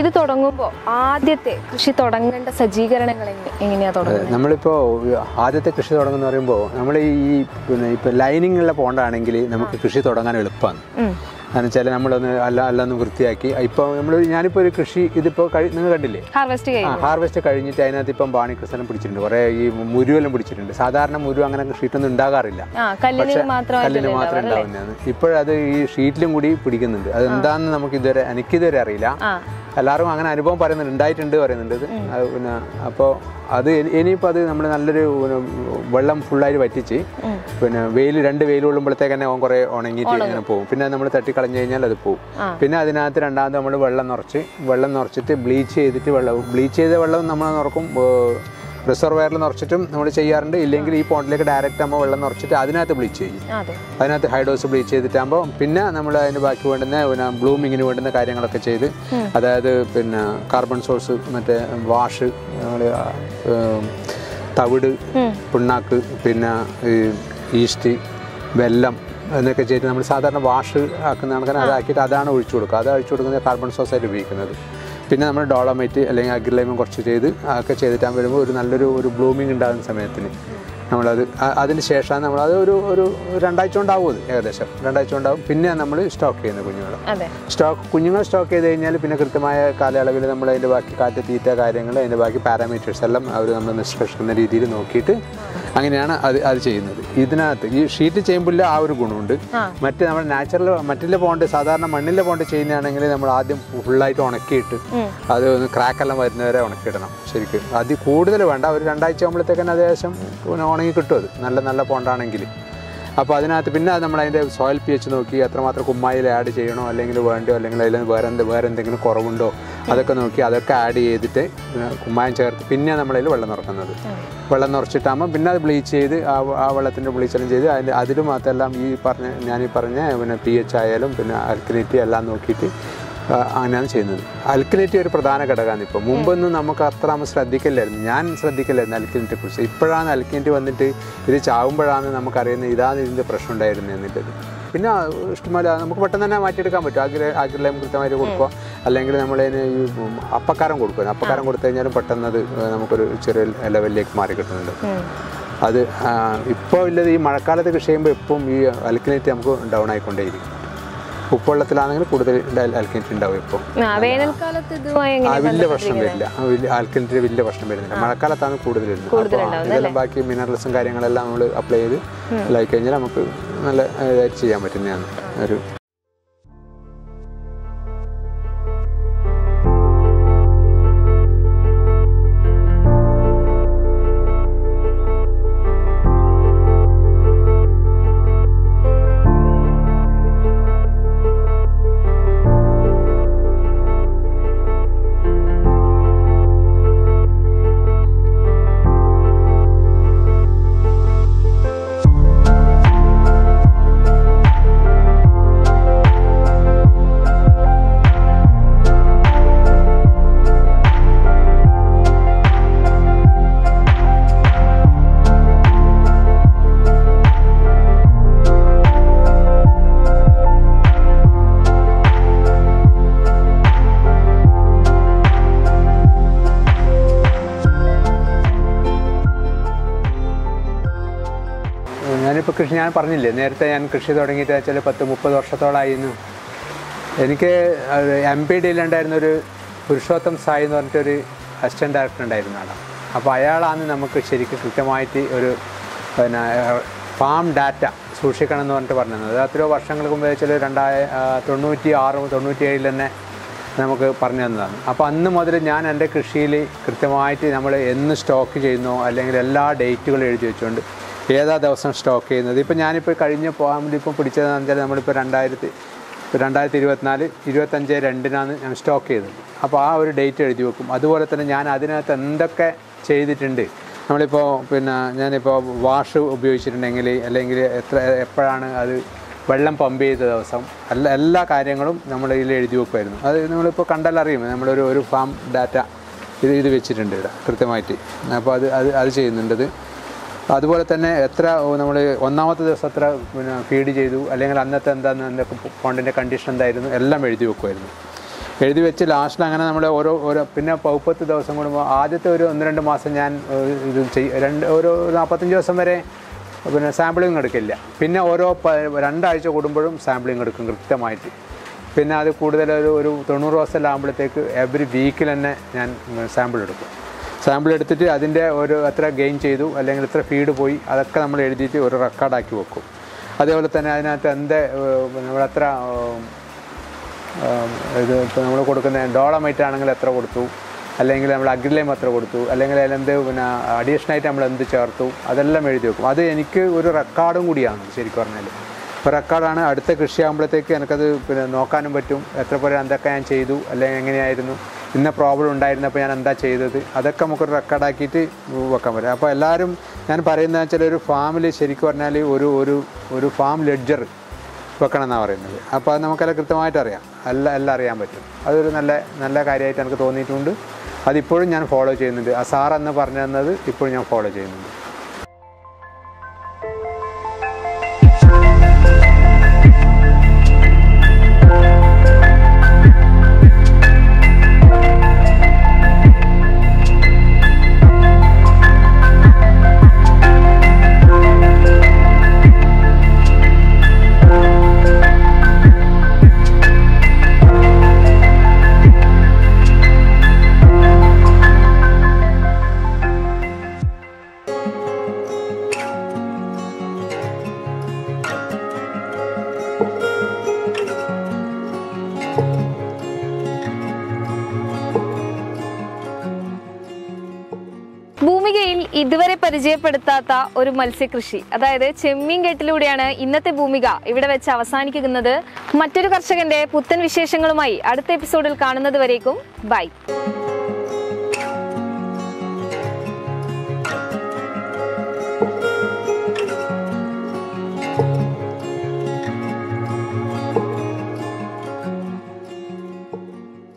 ഇത് തുടങ്ങുമ്പോൾ ആദ്യത്തെ കൃഷി തുടങ്ങേണ്ട സജ്ജീകരണങ്ങൾ എങ്ങ- എങ്ങനെയാ തുടങ്ങുന്നത് നമ്മളിപ്പോൾ ആദ്യത്തെ കൃഷി തുടങ്ങുന്ന പറയുമ്പോൾ നമ്മൾ ഈ പിന്നെ ഇപ്പോൾ ലൈനിങ് ഉള്ള പോണ്ടാണെങ്കിൽ നമുക്ക് കൃഷി തുടങ്ങാൻ എളുപ്പമാണ് ഉം. കാരണം വെച്ചാൽ നമ്മളൊന്ന് അല്ല അല്ല ഒന്ന് വൃത്തിയാക്കി ഇപ്പോൾ നമ്മൾ ഞാനിപ്പോൾ ഒരു കൃഷി ഇതിപ്പോൾ കഴി നിങ്ങൾ കണ്ടില്ലേ ഹാർവെസ്റ്റ് ആ ചെയ്യും ഹാർവെസ്റ്റ് കഴിഞ്ഞിട്ട് അതിനകത്ത് ഇപ്പം ബാണിക്രിസലം പിടിച്ചിട്ടുണ്ട് കുറേ ഈ മുരുവെല്ലാം പിടിച്ചിട്ടുണ്ട് സാധാരണ മുരു അങ്ങനെ ഷീറ്റൊന്നും ഉണ്ടാകാറില്ല ആ കല്ലിന് കല്ലിന് മാത്രമായിട്ടല്ലേ മാത്രം ഉണ്ടാവുന്നതാണ് ഇപ്പോഴത് ഈ ഷീറ്റിലും കൂടി പിടിക്കുന്നുണ്ട് അത് എന്താണെന്ന് നമുക്ക് ഇതുവരെ എനിക്കിതുവരെ അറിയില്ല ആ എല്ലാവരും അങ്ങനെ അനുഭവം പറയുന്നുണ്ട് ഉണ്ടായിട്ടുണ്ട് പറയുന്നുണ്ട് ഇത് അത് പിന്നെ അപ്പോൾ അത് ഇനി- ഇനിയിപ്പോൾ അത് നമ്മൾ നല്ലൊരു പിന്നെ വെള്ളം ഫുള്ളായിട്ട് വറ്റിച്ച് പിന്നെ വെയിൽ രണ്ട് വെയിൽ കൊള്ളുമ്പോഴത്തേക്ക് തന്നെ ഓൻ കുറേ ഉണങ്ങിയിട്ട് ഇങ്ങനെ പോകും പിന്നെ നമ്മൾ തട്ടിക്കളഞ്ഞു കഴിഞ്ഞാൽ അത് പോകും ആ. പിന്നെ അതിനകത്ത് രണ്ടാമത് നമ്മൾ വെള്ളം നിറച്ച് വെള്ളം നിറച്ചിട്ട് ബ്ലീച്ച് ചെയ്തിട്ട് വെള്ളം ബ്ലീച്ച് ചെയ്ത വെള്ളം നമ്മൾ നിറക്കും റിസർവയറിൽ നിറച്ചിട്ടും നമ്മൾ ചെയ്യാറുണ്ട് ഇല്ലെങ്കിൽ ഈ പോണ്ടിലേക്ക് ഡയറക്റ്റ് നമ്മൾ വെള്ളം നിറച്ചിട്ട് അതിനകത്ത് ബ്ലീച്ച് ചെയ്യും അതെ അതിനകത്ത് ഹൈഡോസ് ബ്ലീച്ച് ചെയ്തിട്ടാകുമ്പോൾ പിന്നെ നമ്മൾ അതിന് ബാക്കി വേണ്ടുന്ന പിന്നെ ബ്ലൂമിങ്ങിന് വേണ്ടുന്ന കാര്യങ്ങളൊക്കെ ചെയ്ത് അതായത് പിന്നെ കാർബൺ സോഴ്സ് മറ്റേ വാഷ് നമ്മൾ തവിട് പിണ്ണാക്ക് പിന്നെ ഈ ഈസ്റ്റ് വെല്ലം എന്നൊക്കെ ചെയ്ത് നമ്മൾ സാധാരണ വാഷ് ആക്കുന്ന കണക്കിന് അതാക്കിയിട്ട് അതാണ് ഒഴിച്ചു കൊടുക്കുക അത് ഒഴിച്ചു കൊടുക്കുന്നത് കാർബൺ സോഴ്സ് ആയിട്ട് ഉപയോഗിക്കുന്നത് പിന്നെ നമ്മൾ ഡോളമൈറ്റ് അല്ലെങ്കിൽ അഗ്രിലൈമും കുറച്ച് ചെയ്ത് അതൊക്കെ ചെയ്തിട്ടാകുമ്പോൾ വരുമ്പോൾ ഒരു നല്ലൊരു ഒരു ബ്ലൂമിങ് ഉണ്ടാകുന്ന സമയത്തിന് നമ്മളത് അ- അതിന് ശേഷമാണ് നമ്മളത് ഒരു ഒരു രണ്ടാഴ്ച കൊണ്ടാവും അത് ഏകദേശം രണ്ടാഴ്ച കൊണ്ടാവും പിന്നെ നമ്മൾ സ്റ്റോക്ക് ചെയ്യുന്നത് കുഞ്ഞുങ്ങൾ അതെ സ്റ്റോക്ക് കുഞ്ഞുങ്ങൾ സ്റ്റോക്ക് ചെയ്ത് കഴിഞ്ഞാൽ പിന്നെ കൃത്യമായ കാലയളവിൽ നമ്മൾ അതിൻ്റെ ബാക്കി കാറ്റ് തീറ്റ കാര്യങ്ങൾ അതിൻ്റെ ബാക്കി പാരാമീറ്റേഴ്സ് എല്ലാം അവർ നമ്മൾ നിഷ്കർഷിക്കുന്ന രീതിയിൽ നോക്കിയിട്ട് അങ്ങനെയാണ് അത് അത് ചെയ്യുന്നത് ഇതിനകത്ത് ഈ ഷീറ്റ് ചെയ്യുമ്പോൾ ആ ഒരു ഗുണമുണ്ട് ആ. മറ്റ് നമ്മൾ നാച്ചുറൽ മറ്റിലെ പോണ്ട് സാധാരണ മണ്ണിലെ പോണ്ട് ചെയ്യുന്നതാണെങ്കിൽ നമ്മൾ ആദ്യം ഫുള്ളായിട്ട് ഉണക്കിയിട്ട് ഉം. അത് ഒന്ന് ക്രാക്കെല്ലാം വരുന്നവരെ ഉണക്കിയിടണം ശരിക്കും അത് കൂടുതൽ വേണ്ട ഒരു രണ്ടാഴ്ച ആകുമ്പോഴത്തേക്കും ഏകദേശം പിന്നെ ഉണങ്ങി കിട്ടും അത് നല്ല നല്ല പോണ്ടാണെങ്കിൽ അപ്പോൾ അതിനകത്ത് പിന്നെ അത് നമ്മൾ അതിൻ്റെ സോയിൽ പി എച്ച് നോക്കി എത്രമാത്രം കുമ്മായിൽ ആഡ് ചെയ്യണോ അല്ലെങ്കിൽ വേണ്ടോ അല്ലെങ്കിൽ അതിൽ വേറെ എന്ത് വേറെ എന്തെങ്കിലും കുറവുണ്ടോ അതൊക്കെ നോക്കി അതൊക്കെ ആഡ് ചെയ്തിട്ട് പിന്നെ കുമ്മായം ചേർത്ത് പിന്നെ നമ്മളതിൽ വെള്ളം നിറക്കുന്നത് വെള്ളം നിറച്ചിട്ടാകുമ്പോൾ പിന്നെ അത് ബ്ലീച്ച് ചെയ്ത് ആ വ- ആ വെള്ളത്തിൻ്റെ ബ്ലീച്ചെല്ലാം ചെയ്ത് അതിൻ്റെ അതിലും അതെല്ലാം ഈ പറഞ്ഞ ഞാൻ ഈ പറഞ്ഞ പിന്നെ പി എച്ച് ആയാലും പിന്നെ അൽക്കലിറ്റി എല്ലാം നോക്കിയിട്ട് ആ, അങ്ങനെയാണ് ചെയ്യുന്നത് അൽക്കലിറ്റി ഒരു പ്രധാന ഘടകമാണ് ഇപ്പോൾ മുമ്പൊന്നും നമുക്ക് അത്ര നമ്മൾ ശ്രദ്ധിക്കില്ലായിരുന്നു ഞാൻ ശ്രദ്ധിക്കില്ലായിരുന്നു അൽക്കലിറ്റിയെ കുറിച്ച് ഇപ്പോഴാണ് അൽക്കലിറ്റി വന്നിട്ട് ഇത് ചാവുമ്പോഴാണ് നമുക്കറിയുന്നത് ഇതാണ് ഇതിൻ്റെ പ്രശ്നം ഉണ്ടായിരുന്നത് എന്നിട്ടത് പിന്നെ ആ, ഇഷ്ടംപോലെ നമുക്ക് പെട്ടെന്ന് തന്നെ മാറ്റിയെടുക്കാൻ പറ്റും ആഗ്ര ആഗ്രഹം കൃത്യമായിട്ട് കൊടുക്കുക അല്ലെങ്കിൽ നമ്മളതിന് ഈ ഉം, അപ്പക്കാരം കൊടുക്കുക അപ്പക്കാരം കൊടുത്തു കഴിഞ്ഞാലും പെട്ടെന്ന് അത് നമുക്കൊരു ചെറിയ ലെവലിലേക്ക് മാറി കിട്ടുന്നുണ്ട് ഉം. അത് ഇപ്പോൾ ഉള്ളത് ഈ മഴക്കാലത്ത് കൃഷി ചെയ്യുമ്പോൾ എപ്പം ഈ അൽക്കലിറ്റി നമുക്ക് ഡൗൺ ആയിക്കൊണ്ടേയിരിക്കും ഉപ്പുവെള്ളത്തിലാണെങ്കിൽ കൂടുതൽ അൽക്കലിറ്റി ഉണ്ടാവും ഇപ്പോൾ ആ വേനൽക്കാലത്ത് ഇതുമായി ആ എങ്ങനെ വലിയ പ്രശ്നം വരില്ല ആ വലിയ ആൽക്കലിറ്റിന് വലിയ പ്രശ്നം വരുന്നില്ല മഴക്കാലത്താണ് കൂടുതൽ വരുന്നത് അപ്പോൾ ഇതെല്ലാം ബാക്കി മിനറൽസും കാര്യങ്ങളെല്ലാം നമ്മൾ അപ്ലൈ ചെയ്ത് ഇതായി കഴിഞ്ഞാൽ നമുക്ക് നല്ല ഇതായിട്ട് ചെയ്യാൻ പറ്റുന്നതാണ് ഒരു ഞാനിപ്പോൾ കൃഷി ഞാൻ പറഞ്ഞില്ലേ നേരത്തെ ഞാൻ കൃഷി തുടങ്ങിയിട്ട് വെച്ചാൽ പത്ത് മുപ്പത് വർഷത്തോളമായിരുന്നു എനിക്ക് എം പി ഡിയിലുണ്ടായിരുന്ന ഒരു പുരുഷോത്തം സായി എന്ന് പറഞ്ഞിട്ടൊരു അസിസ്റ്റൻറ്റ് ഡയറക്ടർ ഉണ്ടായിരുന്ന ആളാണ് അപ്പോൾ അയാളാണ് നമുക്ക് ശരിക്കും കൃത്യമായിട്ട് ഒരു പിന്നെ ഫാം ഡാറ്റ സൂക്ഷിക്കണം എന്ന് പറഞ്ഞിട്ട് പറഞ്ഞത് അത് എത്രയോ വർഷങ്ങൾക്ക് മുമ്പ് വെച്ചാൽ രണ്ടായ ആ, തൊണ്ണൂറ്റി ആറ് തൊണ്ണൂറ്റി ഏഴിൽ തന്നെ നമുക്ക് പറഞ്ഞു തന്നതാണ് അപ്പോൾ അന്ന് മുതൽ ഞാൻ എൻ്റെ കൃഷിയിൽ കൃത്യമായിട്ട് നമ്മൾ എന്ന് സ്റ്റോക്ക് ചെയ്യുന്നോ അല്ലെങ്കിൽ എല്ലാ ഡേറ്റുകളും എഴുതി വെച്ചുകൊണ്ട് ഏതാ ദിവസം സ്റ്റോക്ക് ചെയ്യുന്നത് ഇപ്പോൾ ഞാനിപ്പോൾ കഴിഞ്ഞ പോകാൻ വേണ്ടി ഇപ്പോൾ പിടിച്ചതെന്ന് വെച്ചാൽ നമ്മളിപ്പോൾ രണ്ടായിരത്തി രണ്ടായിരത്തി ഇരുപത്തിനാല് ഇരുപത്തഞ്ച് രണ്ടിനാണ് ഞാൻ സ്റ്റോക്ക് ചെയ്തത് അപ്പോൾ ആ ഒരു ഡേറ്റ് എഴുതി വെക്കും അതുപോലെ തന്നെ ഞാൻ അതിനകത്ത് എന്തൊക്കെ ചെയ്തിട്ടുണ്ട് നമ്മളിപ്പോൾ പിന്നെ ഞാനിപ്പോൾ വാഷ് ഉപയോഗിച്ചിട്ടുണ്ടെങ്കിൽ അല്ലെങ്കിൽ എത്ര എപ്പോഴാണ് അത് വെള്ളം പമ്പ് ചെയ്ത ദിവസം എല്ലാ എല്ലാ കാര്യങ്ങളും നമ്മൾ ഇതിൽ എഴുതി വെക്കുമായിരുന്നു അത് നമ്മളിപ്പോൾ കണ്ടാലറിയും നമ്മളൊരു ഒരു ഫാം ഡാറ്റ ഇത് ഇത് വെച്ചിട്ടുണ്ട് ഇവിടെ കൃത്യമായിട്ട് അപ്പോൾ അത് അത് അത് ചെയ്യുന്നുണ്ടത് അതുപോലെ തന്നെ എത്ര നമ്മൾ ഒന്നാമത്തെ ദിവസം എത്ര പിന്നെ ഫീഡ് ചെയ്തു അല്ലെങ്കിൽ അന്നത്തെ എന്താന്ന് എന്തൊക്കെ പോണ്ടിൻ്റെ കണ്ടീഷൻ എന്തായിരുന്നു എല്ലാം എഴുതി വെക്കുമായിരുന്നു എഴുതി വെച്ച് ലാസ്റ്റിൽ അങ്ങനെ നമ്മൾ ഓരോ ഓരോ പിന്നെ പൗപ്പത്ത് ദിവസം കൂടുമ്പോൾ ആദ്യത്തെ ഒരു ഒന്ന് രണ്ട് മാസം ഞാൻ ഏഹ്, ഇത് ചെയ് രണ്ട് ഒരു നാൽപ്പത്തഞ്ച് ദിവസം വരെ പിന്നെ സാമ്പിളിങ് എടുക്കില്ല പിന്നെ ഓരോ പ- രണ്ടാഴ്ച കൂടുമ്പോഴും സാമ്പിളിങ് എടുക്കും കൃത്യമായിട്ട് പിന്നെ അത് കൂടുതൽ ഒരു ഒരു തൊണ്ണൂറ് ദിവസം ആകുമ്പോഴത്തേക്ക് എവറി വീക്കിൽ തന്നെ ഞാൻ സാമ്പിൾ എടുക്കും സാമ്പിൾ എടുത്തിട്ട് അതിൻ്റെ ഒരു എത്ര ഗെയിൻ ചെയ്തു അല്ലെങ്കിൽ എത്ര ഫീഡ് പോയി അതൊക്കെ നമ്മൾ എഴുതിയിട്ട് ഒരു റെക്കോർഡാക്കി വെക്കും അതേപോലെ തന്നെ അതിനകത്ത് എന്ത് നമ്മൾ എത്ര ഏഹ്, ആം, ഇത് ഇപ്പോൾ നമ്മൾ കൊടുക്കുന്ന ഡോളമൈറ്റ് ആണെങ്കിൽ എത്ര കൊടുത്തു അല്ലെങ്കിൽ നമ്മൾ അഗ്രിലൈം എത്ര കൊടുത്തു അല്ലെങ്കിൽ അതിലെന്ത് പിന്നെ അഡീഷണൽ ആയിട്ട് നമ്മൾ എന്ത് ചേർത്തു അതെല്ലാം എഴുതി വെക്കും അത് എനിക്ക് ഒരു റെക്കോർഡും കൂടിയാണ് ശരിക്കും പറഞ്ഞാൽ ഇപ്പോൾ റെക്കോർഡാണ് അടുത്ത കൃഷി ആകുമ്പോഴത്തേക്ക് എനിക്കത് പിന്നെ നോക്കാനും പറ്റും എത്ര പേര് എന്തൊക്കെ ഞാൻ ചെയ്തു അല്ലെങ്കിൽ എങ്ങനെയായിരുന്നു ഇന്ന പ്രോബ്ലം ഉണ്ടായിരുന്നപ്പോൾ ഞാൻ എന്താ ചെയ്തത് അതൊക്കെ നമുക്കൊരു റെക്കോർഡാക്കിയിട്ട് വെക്കാൻ പറ്റും അപ്പോൾ എല്ലാവരും ഞാൻ പറയുന്നത് വെച്ചാൽ ഒരു ഫാമിൽ ശരിക്കും പറഞ്ഞാൽ ഒരു ഒരു ഒരു ഫാം ലെഡ്ജർ വെക്കണം എന്നാണ് പറയുന്നത് അപ്പോൾ അത് നമുക്കെല്ലാം കൃത്യമായിട്ട് അറിയാം എല്ലാം എല്ലാം അറിയാൻ പറ്റും അതൊരു നല്ല നല്ല കാര്യമായിട്ട് എനിക്ക് തോന്നിയിട്ടുണ്ട് അതിപ്പോഴും ഞാൻ ഫോളോ ചെയ്യുന്നുണ്ട് ആ സാർ എന്ന് പറഞ്ഞു തന്നത് ഇപ്പോഴും ഞാൻ ഫോളോ ചെയ്യുന്നുണ്ട് ഭൂമികയിൽ ഇതുവരെ പരിചയപ്പെടുത്താത്ത ഒരു മത്സ്യകൃഷി അതായത് ചെമ്മീൻ കെട്ടിലൂടെയാണ് ഇന്നത്തെ ഭൂമിക ഇവിടെ വെച്ച് അവസാനിക്കുന്നത് മറ്റൊരു കർഷകന്റെ പുത്തൻ വിശേഷങ്ങളുമായി അടുത്ത എപ്പിസോഡിൽ കാണുന്നത് വരേക്കും ബൈ